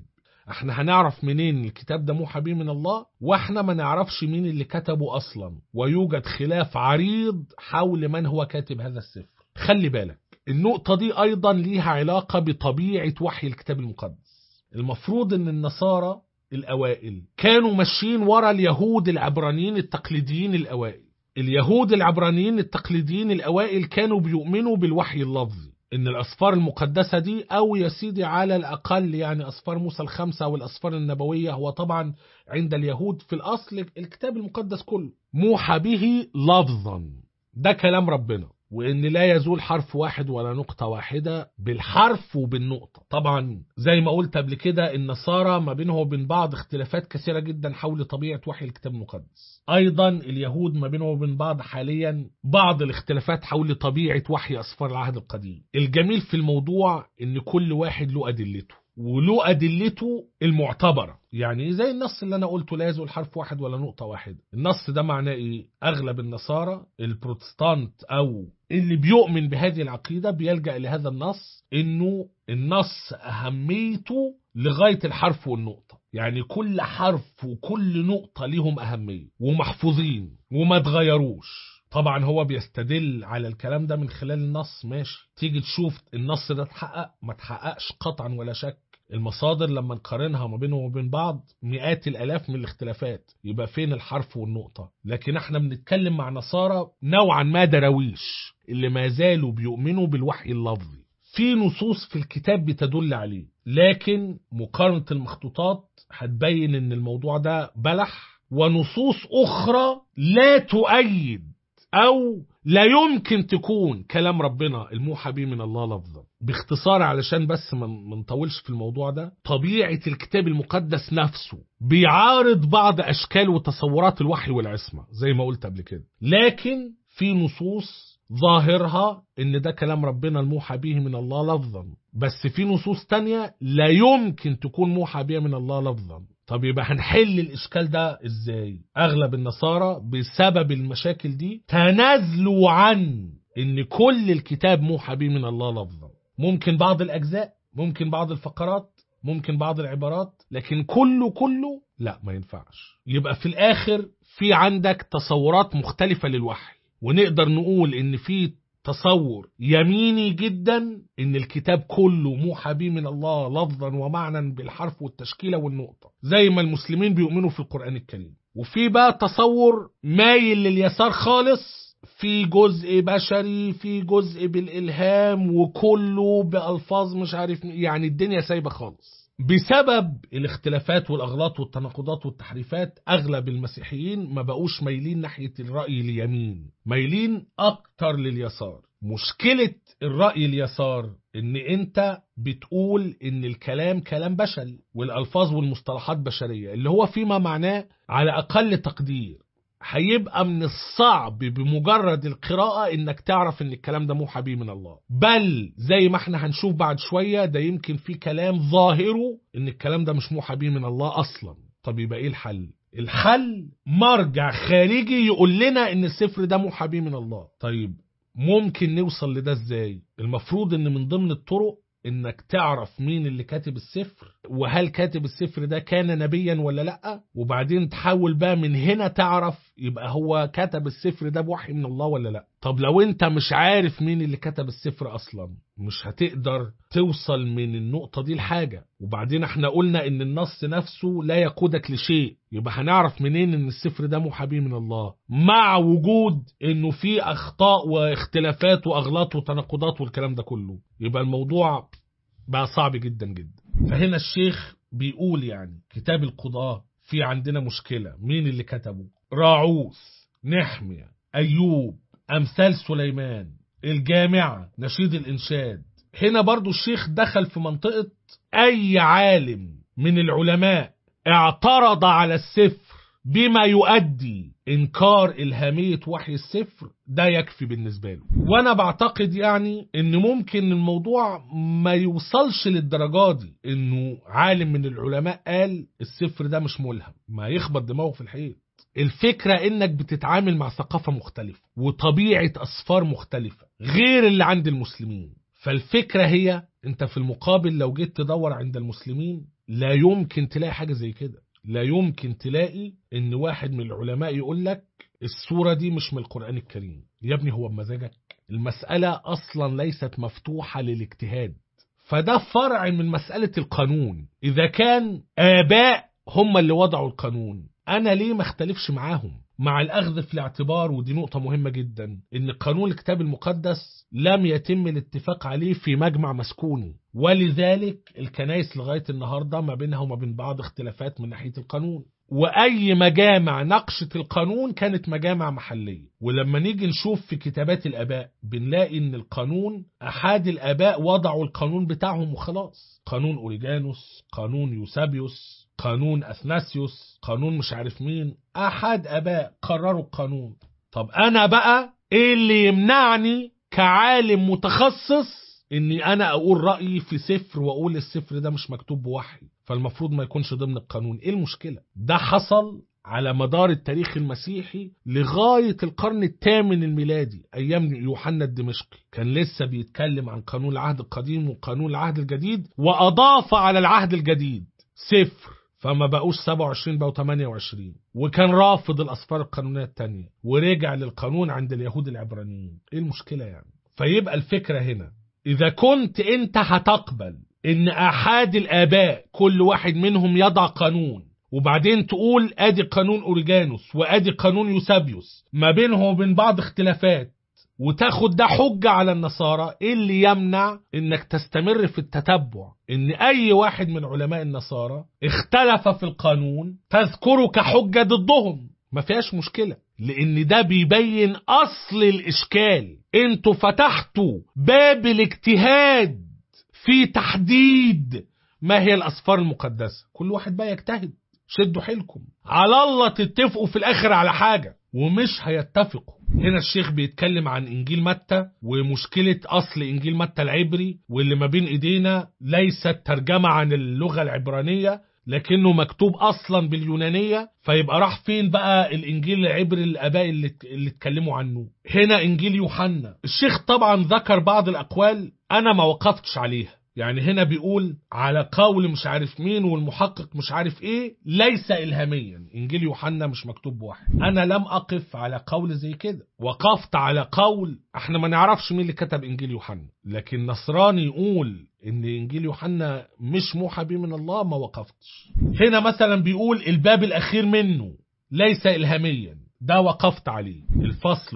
احنا هنعرف منين الكتاب ده موحى به من الله واحنا ما نعرفش مين اللي كتبه اصلا ويوجد خلاف عريض حول من هو كاتب هذا السفر خلي بالك النقطة دي ايضا ليها علاقة بطبيعة وحي الكتاب المقدس المفروض ان النصارى الاوائل كانوا ماشيين ورا اليهود العبرانيين التقليديين الاوائل اليهود العبرانيين التقليديين الاوائل كانوا بيؤمنوا بالوحي اللفظي ان الاسفار المقدسه دي او يا سيدي على الاقل يعني اسفار موسى الخمسه والاسفار النبويه هو طبعا عند اليهود في الاصل الكتاب المقدس كله موحى به لفظا ده كلام ربنا وان لا يزول حرف واحد ولا نقطة واحدة بالحرف وبالنقطة طبعا زي ما قلت قبل كده النصارى ما بينهم وبين بعض اختلافات كثيرة جدا حول طبيعة وحي الكتاب المقدس ايضا اليهود ما بينهم وبين بعض حاليا بعض الاختلافات حول طبيعة وحي اسفار العهد القديم الجميل في الموضوع ان كل واحد له ادلته وله أدلته المعتبرة يعني زي النص اللي أنا قلته لا يزول حرف واحد ولا نقطة واحدة النص ده معناه إيه؟ أغلب النصارى البروتستانت أو اللي بيؤمن بهذه العقيدة بيلجأ لهذا النص إنه النص أهميته لغاية الحرف والنقطة يعني كل حرف وكل نقطة ليهم أهمية ومحفوظين وما تغيروش طبعا هو بيستدل على الكلام ده من خلال النص ماشي تيجي تشوف النص ده اتحقق ما اتحققش قطعا ولا شك المصادر لما نقارنها ما بينهم وبين بعض مئات الالاف من الاختلافات يبقى فين الحرف والنقطة لكن احنا بنتكلم مع نصارى نوعا ما دراويش اللي ما زالوا بيؤمنوا بالوحي اللفظي في نصوص في الكتاب بتدل عليه لكن مقارنة المخطوطات هتبين ان الموضوع ده بلح ونصوص اخرى لا تؤيد أو لا يمكن تكون كلام ربنا الموحى به من الله لفظا باختصار علشان بس ما نطولش في الموضوع ده طبيعة الكتاب المقدس نفسه بيعارض بعض أشكال وتصورات الوحي والعصمة زي ما قلت قبل كده لكن في نصوص ظاهرها ان ده كلام ربنا الموحى به من الله لفظا بس في نصوص تانية لا يمكن تكون موحى بها من الله لفظا طب يبقى هنحل الإشكال ده إزاي؟ أغلب النصارى بسبب المشاكل دي تنازلوا عن إن كل الكتاب موحى به من الله لفظا ممكن بعض الأجزاء ممكن بعض الفقرات ممكن بعض العبارات لكن كله كله لا ما ينفعش يبقى في الآخر في عندك تصورات مختلفة للوحي ونقدر نقول إن في تصور يميني جدا ان الكتاب كله موحى به من الله لفظا ومعنى بالحرف والتشكيله والنقطه زي ما المسلمين بيؤمنوا في القران الكريم وفي بقى تصور مايل لليسار خالص في جزء بشري في جزء بالالهام وكله بالفاظ مش عارف يعني الدنيا سايبه خالص بسبب الاختلافات والاغلاط والتناقضات والتحريفات اغلب المسيحيين ما بقوش مايلين ناحيه الراي اليمين مايلين اكتر لليسار مشكله الراي اليسار ان انت بتقول ان الكلام كلام بشري والالفاظ والمصطلحات بشريه اللي هو فيما معناه على اقل تقدير هيبقى من الصعب بمجرد القراءة انك تعرف ان الكلام ده موحى به من الله بل زي ما احنا هنشوف بعد شوية ده يمكن في كلام ظاهره ان الكلام ده مش موحى به من الله اصلا طب يبقى ايه الحل الحل مرجع خارجي يقول لنا ان السفر ده موحى به من الله طيب ممكن نوصل لده ازاي المفروض ان من ضمن الطرق انك تعرف مين اللي كاتب السفر وهل كاتب السفر ده كان نبيا ولا لا وبعدين تحاول بقى من هنا تعرف يبقى هو كتب السفر ده بوحي من الله ولا لا طب لو انت مش عارف مين اللي كتب السفر اصلا مش هتقدر توصل من النقطة دي لحاجة وبعدين احنا قلنا ان النص نفسه لا يقودك لشيء يبقى هنعرف منين ان السفر ده محابي من الله مع وجود انه في اخطاء واختلافات واغلاط وتناقضات والكلام ده كله يبقى الموضوع بقى صعب جدا جدا فهنا الشيخ بيقول يعني كتاب القضاء في عندنا مشكلة مين اللي كتبه راعوس نحمية أيوب أمثال سليمان الجامعة نشيد الإنشاد هنا برضو الشيخ دخل في منطقة أي عالم من العلماء اعترض على السفر بما يؤدي إنكار إلهامية وحي السفر ده يكفي بالنسبة له وأنا بعتقد يعني إن ممكن الموضوع ما يوصلش للدرجة دي إنه عالم من العلماء قال السفر ده مش ملهم ما يخبط دماغه في الحيط الفكرة انك بتتعامل مع ثقافة مختلفة وطبيعة أسفار مختلفة غير اللي عند المسلمين فالفكرة هي انت في المقابل لو جيت تدور عند المسلمين لا يمكن تلاقي حاجة زي كده لا يمكن تلاقي ان واحد من العلماء يقول لك السورة دي مش من القرآن الكريم يا ابني هو بمزاجك المسألة أصلا ليست مفتوحة للاجتهاد فده فرع من مسألة القانون إذا كان آباء هم اللي وضعوا القانون أنا ليه ما اختلفش معاهم مع الأخذ في الاعتبار ودي نقطة مهمة جدا إن قانون الكتاب المقدس لم يتم الاتفاق عليه في مجمع مسكوني ولذلك الكنائس لغاية النهاردة ما بينها وما بين بعض اختلافات من ناحية القانون وأي مجامع ناقشت القانون كانت مجامع محلية ولما نيجي نشوف في كتابات الآباء بنلاقي إن القانون أحد الآباء وضعوا القانون بتاعهم وخلاص قانون أوريجانوس قانون يوسابيوس قانون أثناسيوس قانون مش عارف مين أحد أباء قرروا القانون طب أنا بقى إيه اللي يمنعني كعالم متخصص إني أنا أقول رأيي في سفر وأقول السفر ده مش مكتوب بوحي فالمفروض ما يكونش ضمن القانون إيه المشكلة ده حصل على مدار التاريخ المسيحي لغاية القرن الثامن الميلادي أيام يوحنا الدمشقي كان لسه بيتكلم عن قانون العهد القديم وقانون العهد الجديد وأضاف على العهد الجديد سفر فما بقوش 27 بقوا 28 وكان رافض الأسفار القانونية التانية ورجع للقانون عند اليهود العبرانيين ايه المشكلة يعني فيبقى الفكرة هنا إذا كنت أنت هتقبل إن أحد الآباء كل واحد منهم يضع قانون وبعدين تقول ادي قانون اوريجانوس وادي قانون يوسابيوس ما بينهم وبين بعض اختلافات وتاخد ده حجة على النصارى ايه اللي يمنع انك تستمر في التتبع ان اي واحد من علماء النصارى اختلف في القانون تذكره كحجة ضدهم ما فيهاش مشكلة لان ده بيبين اصل الاشكال انتوا فتحتوا باب الاجتهاد في تحديد ما هي الاسفار المقدسة كل واحد بقى يجتهد شدوا حيلكم على الله تتفقوا في الاخر على حاجة ومش هيتفقوا هنا الشيخ بيتكلم عن انجيل متى ومشكلة اصل انجيل متى العبري واللي ما بين ايدينا ليست ترجمة عن اللغة العبرانية لكنه مكتوب اصلا باليونانية فيبقى راح فين بقى الانجيل العبري الاباء اللي, اللي اتكلموا عنه هنا انجيل يوحنا الشيخ طبعا ذكر بعض الاقوال انا ما وقفتش عليها يعني هنا بيقول على قول مش عارف مين والمحقق مش عارف ايه ليس الهاميا انجيل يوحنا مش مكتوب بواحد انا لم اقف على قول زي كده وقفت على قول احنا ما نعرفش مين اللي كتب انجيل يوحنا لكن نصراني يقول ان انجيل يوحنا مش موحى به من الله ما وقفتش هنا مثلا بيقول الباب الاخير منه ليس الهاميا ده وقفت عليه الفصل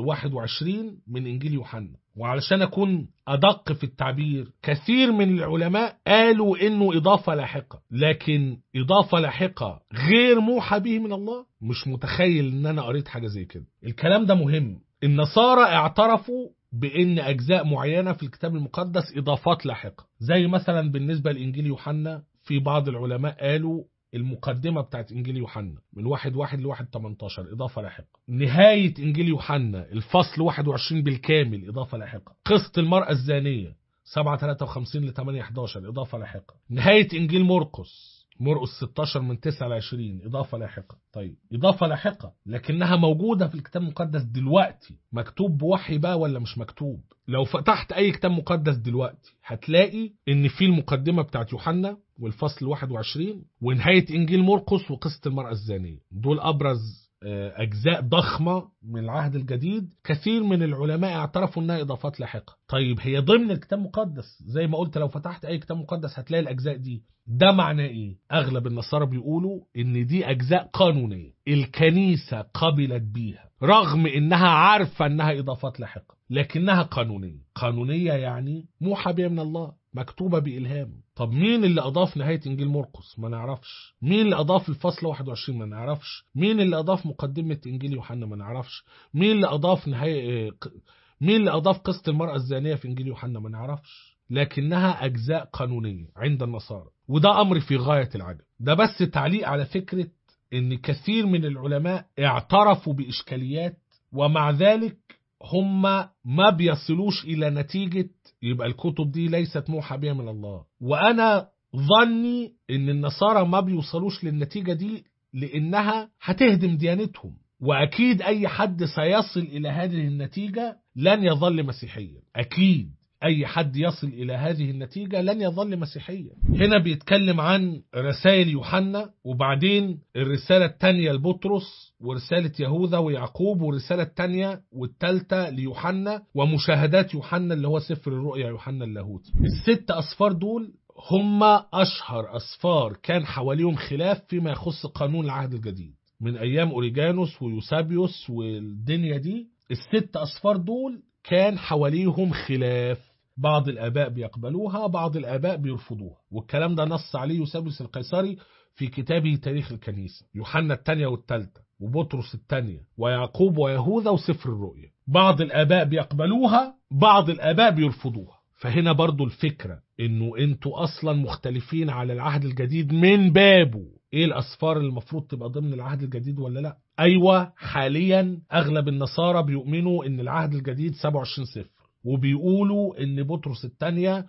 21 من انجيل يوحنا وعلشان أكون أدق في التعبير كثير من العلماء قالوا إنه إضافة لاحقة لكن إضافة لاحقة غير موحى به من الله مش متخيل إن أنا قريت حاجة زي كده الكلام ده مهم النصارى اعترفوا بأن أجزاء معينة في الكتاب المقدس إضافات لاحقة زي مثلا بالنسبة لإنجيل يوحنا في بعض العلماء قالوا المقدمة بتاعت إنجيل يوحنا من واحد واحد لواحد 18 إضافة لاحقة نهاية إنجيل يوحنا الفصل 21 بالكامل إضافة لاحقة قصة المرأة الزانية 7 53 ل 8 11 إضافة لاحقة نهاية إنجيل مرقس مرقس 16 من 9 ل 20 إضافة لاحقة طيب إضافة لاحقة لكنها موجودة في الكتاب المقدس دلوقتي مكتوب بوحي بقى ولا مش مكتوب لو فتحت أي كتاب مقدس دلوقتي هتلاقي إن في المقدمة بتاعت يوحنا والفصل 21 ونهاية إنجيل مرقس وقصة المرأة الزانية دول أبرز أجزاء ضخمة من العهد الجديد كثير من العلماء اعترفوا أنها إضافات لاحقة طيب هي ضمن الكتاب المقدس زي ما قلت لو فتحت أي كتاب مقدس هتلاقي الأجزاء دي ده معناه إيه؟ أغلب النصارى بيقولوا إن دي أجزاء قانونية الكنيسة قبلت بيها رغم إنها عارفة إنها إضافات لاحقة لكنها قانونية قانونية يعني موحى بها من الله مكتوبة بإلهام طب مين اللي أضاف نهاية إنجيل مرقس ما نعرفش مين اللي أضاف الفصل 21 ما نعرفش مين اللي أضاف مقدمة إنجيل يوحنا ما نعرفش مين اللي أضاف نهاية مين اللي أضاف قصة المرأة الزانية في إنجيل يوحنا ما نعرفش لكنها أجزاء قانونية عند النصارى وده أمر في غاية العجب ده بس تعليق على فكرة إن كثير من العلماء اعترفوا بإشكاليات ومع ذلك هم ما بيصلوش إلى نتيجة يبقى الكتب دي ليست موحى بها من الله وأنا ظني إن النصارى ما بيوصلوش للنتيجة دي لأنها هتهدم ديانتهم وأكيد أي حد سيصل إلى هذه النتيجة لن يظل مسيحيا أكيد أي حد يصل إلى هذه النتيجة لن يظل مسيحيا هنا بيتكلم عن رسائل يوحنا وبعدين الرسالة الثانية لبطرس ورسالة يهوذا ويعقوب والرسالة الثانية والثالثة ليوحنا ومشاهدات يوحنا اللي هو سفر الرؤيا يوحنا اللاهوتي الست أصفار دول هم أشهر أصفار كان حواليهم خلاف فيما يخص قانون العهد الجديد من أيام أوريجانوس ويوسابيوس والدنيا دي الست أصفار دول كان حواليهم خلاف بعض الآباء بيقبلوها بعض الآباء بيرفضوها والكلام ده نص عليه يوسابيوس القيصري في كتابه تاريخ الكنيسة يوحنا الثانية والثالثة وبطرس الثانية ويعقوب ويهوذا وسفر الرؤيا بعض الآباء بيقبلوها بعض الآباء بيرفضوها فهنا برضو الفكرة انه انتوا اصلا مختلفين على العهد الجديد من بابه ايه الاسفار اللي المفروض تبقى ضمن العهد الجديد ولا لا ايوه حاليا اغلب النصارى بيؤمنوا ان العهد الجديد 27 سفر وبيقولوا ان بطرس الثانيه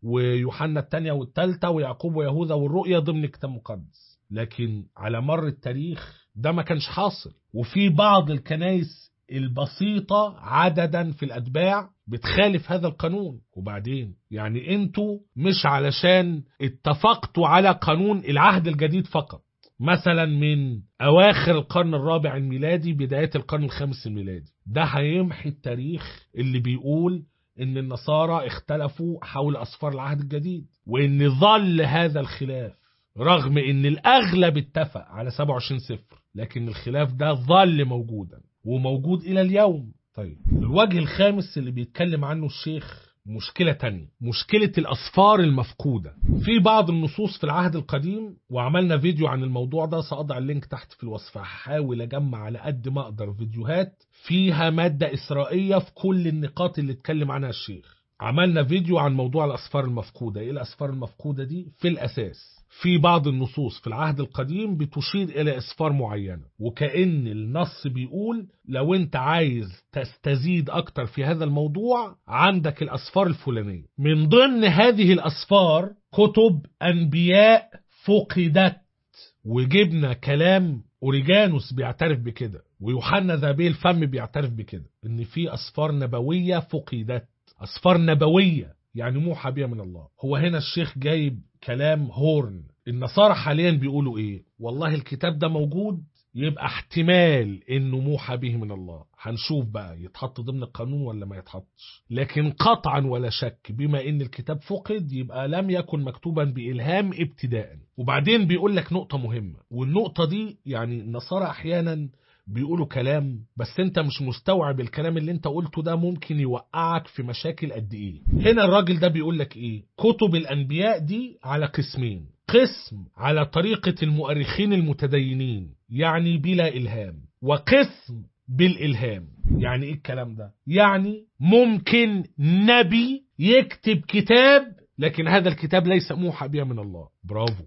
ويوحنا الثانيه والثالثه ويعقوب ويهوذا والرؤيا ضمن الكتاب المقدس لكن على مر التاريخ ده ما كانش حاصل وفي بعض الكنائس البسيطة عددا في الأتباع بتخالف هذا القانون وبعدين يعني انتوا مش علشان اتفقتوا على قانون العهد الجديد فقط مثلا من أواخر القرن الرابع الميلادي بداية القرن الخامس الميلادي ده هيمحي التاريخ اللي بيقول ان النصارى اختلفوا حول أسفار العهد الجديد وان ظل هذا الخلاف رغم ان الأغلب اتفق على 27 صفر لكن الخلاف ده ظل موجودا وموجود إلى اليوم طيب الوجه الخامس اللي بيتكلم عنه الشيخ مشكلة تانية مشكلة الأصفار المفقودة في بعض النصوص في العهد القديم وعملنا فيديو عن الموضوع ده سأضع اللينك تحت في الوصف هحاول أجمع على قد ما أقدر فيديوهات فيها مادة إسرائيلية في كل النقاط اللي اتكلم عنها الشيخ عملنا فيديو عن موضوع الأصفار المفقودة إيه الأصفار المفقودة دي في الأساس في بعض النصوص في العهد القديم بتشير إلى أسفار معينة وكأن النص بيقول لو أنت عايز تستزيد أكتر في هذا الموضوع عندك الأسفار الفلانية من ضمن هذه الأسفار كتب أنبياء فقدت وجبنا كلام أوريجانوس بيعترف بكده ويوحنا ذابي الفم بيعترف بكده إن في أسفار نبوية فقدت أسفار نبوية يعني موحى بها من الله هو هنا الشيخ جايب كلام هورن النصارى حاليا بيقولوا ايه والله الكتاب ده موجود يبقى احتمال انه موحى به من الله هنشوف بقى يتحط ضمن القانون ولا ما يتحطش لكن قطعا ولا شك بما ان الكتاب فقد يبقى لم يكن مكتوبا بإلهام ابتداء وبعدين بيقول لك نقطة مهمة والنقطة دي يعني النصارى احيانا بيقولوا كلام بس انت مش مستوعب الكلام اللي انت قلته ده ممكن يوقعك في مشاكل قد ايه هنا الراجل ده بيقول لك ايه كتب الانبياء دي على قسمين قسم على طريقة المؤرخين المتدينين يعني بلا إلهام وقسم بالإلهام يعني إيه الكلام ده؟ يعني ممكن نبي يكتب كتاب لكن هذا الكتاب ليس موحى به من الله برافو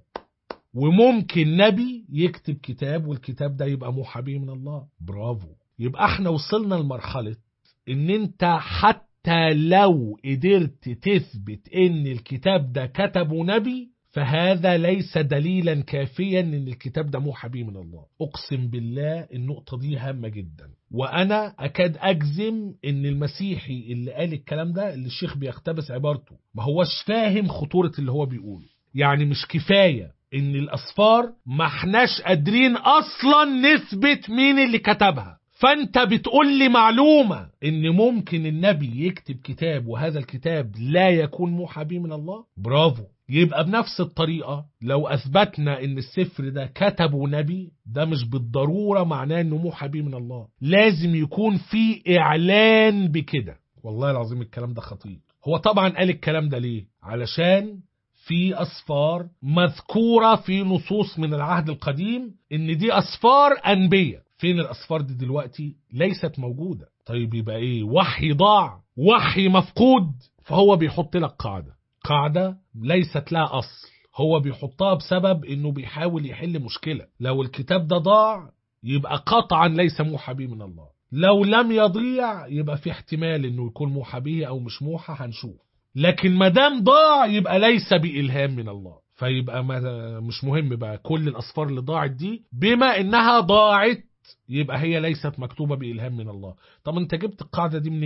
وممكن نبي يكتب كتاب والكتاب ده يبقى موحى به من الله برافو يبقى احنا وصلنا لمرحلة ان انت حتى لو قدرت تثبت ان الكتاب ده كتبه نبي فهذا ليس دليلا كافيا ان الكتاب ده موحى به من الله اقسم بالله النقطة دي هامة جدا وانا اكاد اجزم ان المسيحي اللي قال الكلام ده اللي الشيخ بيقتبس عبارته ما هوش فاهم خطورة اللي هو بيقوله يعني مش كفاية ان الاسفار ما احناش قادرين اصلا نثبت مين اللي كتبها فانت بتقول لي معلومة ان ممكن النبي يكتب كتاب وهذا الكتاب لا يكون موحى به من الله برافو يبقى بنفس الطريقة لو أثبتنا إن السفر ده كتبه نبي ده مش بالضرورة معناه إنه موحى به من الله لازم يكون في إعلان بكده والله العظيم الكلام ده خطير هو طبعا قال الكلام ده ليه علشان في أسفار مذكورة في نصوص من العهد القديم إن دي أسفار أنبياء فين الأسفار دي دلوقتي ليست موجودة طيب يبقى إيه وحي ضاع وحي مفقود فهو بيحط لك قاعدة قاعدة ليست لها أصل هو بيحطها بسبب انه بيحاول يحل مشكلة لو الكتاب ده ضاع يبقى قطعا ليس موحى به من الله لو لم يضيع يبقى في احتمال انه يكون موحى به او مش موحى هنشوف لكن ما دام ضاع يبقى ليس بإلهام من الله فيبقى ما مش مهم بقى كل الأسفار اللي ضاعت دي بما إنها ضاعت يبقى هي ليست مكتوبة بإلهام من الله طب انت جبت القاعدة دي منين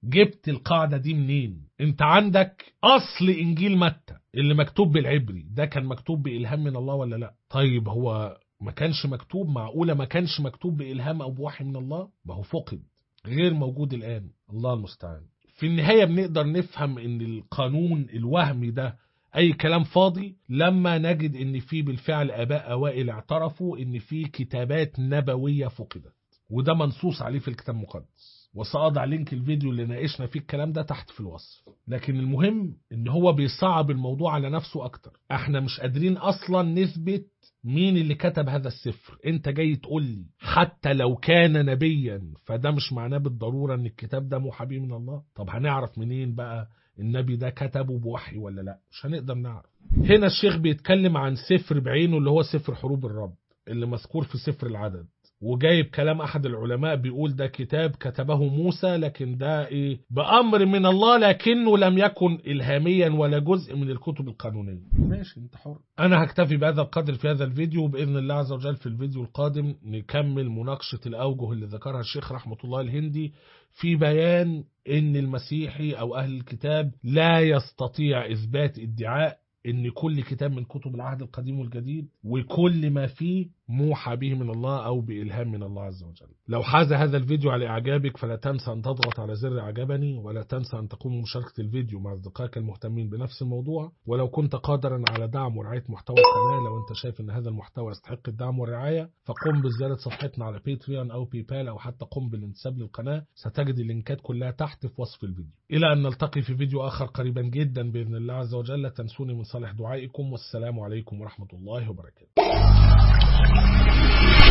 جبت القاعدة دي منين انت عندك اصل انجيل متى اللي مكتوب بالعبري ده كان مكتوب بإلهام من الله ولا لا طيب هو ما كانش مكتوب معقولة ما كانش مكتوب بإلهام أو بوحي من الله ما هو فقد غير موجود الآن الله المستعان في النهاية بنقدر نفهم ان القانون الوهمي ده اي كلام فاضي لما نجد ان في بالفعل اباء اوائل اعترفوا ان في كتابات نبوية فقدت وده منصوص عليه في الكتاب المقدس وسأضع لينك الفيديو اللي ناقشنا فيه الكلام ده تحت في الوصف لكن المهم ان هو بيصعب الموضوع على نفسه اكتر احنا مش قادرين اصلا نثبت مين اللي كتب هذا السفر انت جاي تقول لي حتى لو كان نبيا فده مش معناه بالضرورة ان الكتاب ده موحى به من الله طب هنعرف منين بقى النبي ده كتبه بوحي ولا لا مش هنقدر نعرف هنا الشيخ بيتكلم عن سفر بعينه اللي هو سفر حروب الرب اللي مذكور في سفر العدد وجايب كلام احد العلماء بيقول ده كتاب كتبه موسى لكن ده ايه بامر من الله لكنه لم يكن الهاميا ولا جزء من الكتب القانونيه ماشي انت حر انا هكتفي بهذا القدر في هذا الفيديو باذن الله عز وجل في الفيديو القادم نكمل مناقشه الاوجه اللي ذكرها الشيخ رحمه الله الهندي في بيان ان المسيحي او اهل الكتاب لا يستطيع اثبات ادعاء ان كل كتاب من كتب العهد القديم والجديد وكل ما فيه موحى به من الله او بالهام من الله عز وجل لو حاز هذا الفيديو على اعجابك فلا تنسى ان تضغط على زر اعجبني ولا تنسى ان تقوم بمشاركه الفيديو مع اصدقائك المهتمين بنفس الموضوع ولو كنت قادرا على دعم ورعايه محتوى القناه لو انت شايف ان هذا المحتوى يستحق الدعم والرعايه فقم بزياره صفحتنا على باتريون او بيبال او حتى قم بالانتساب للقناه ستجد اللينكات كلها تحت في وصف الفيديو الى ان نلتقي في فيديو اخر قريبا جدا باذن الله عز وجل لا تنسوني من صالح دعائكم والسلام عليكم ورحمه الله وبركاته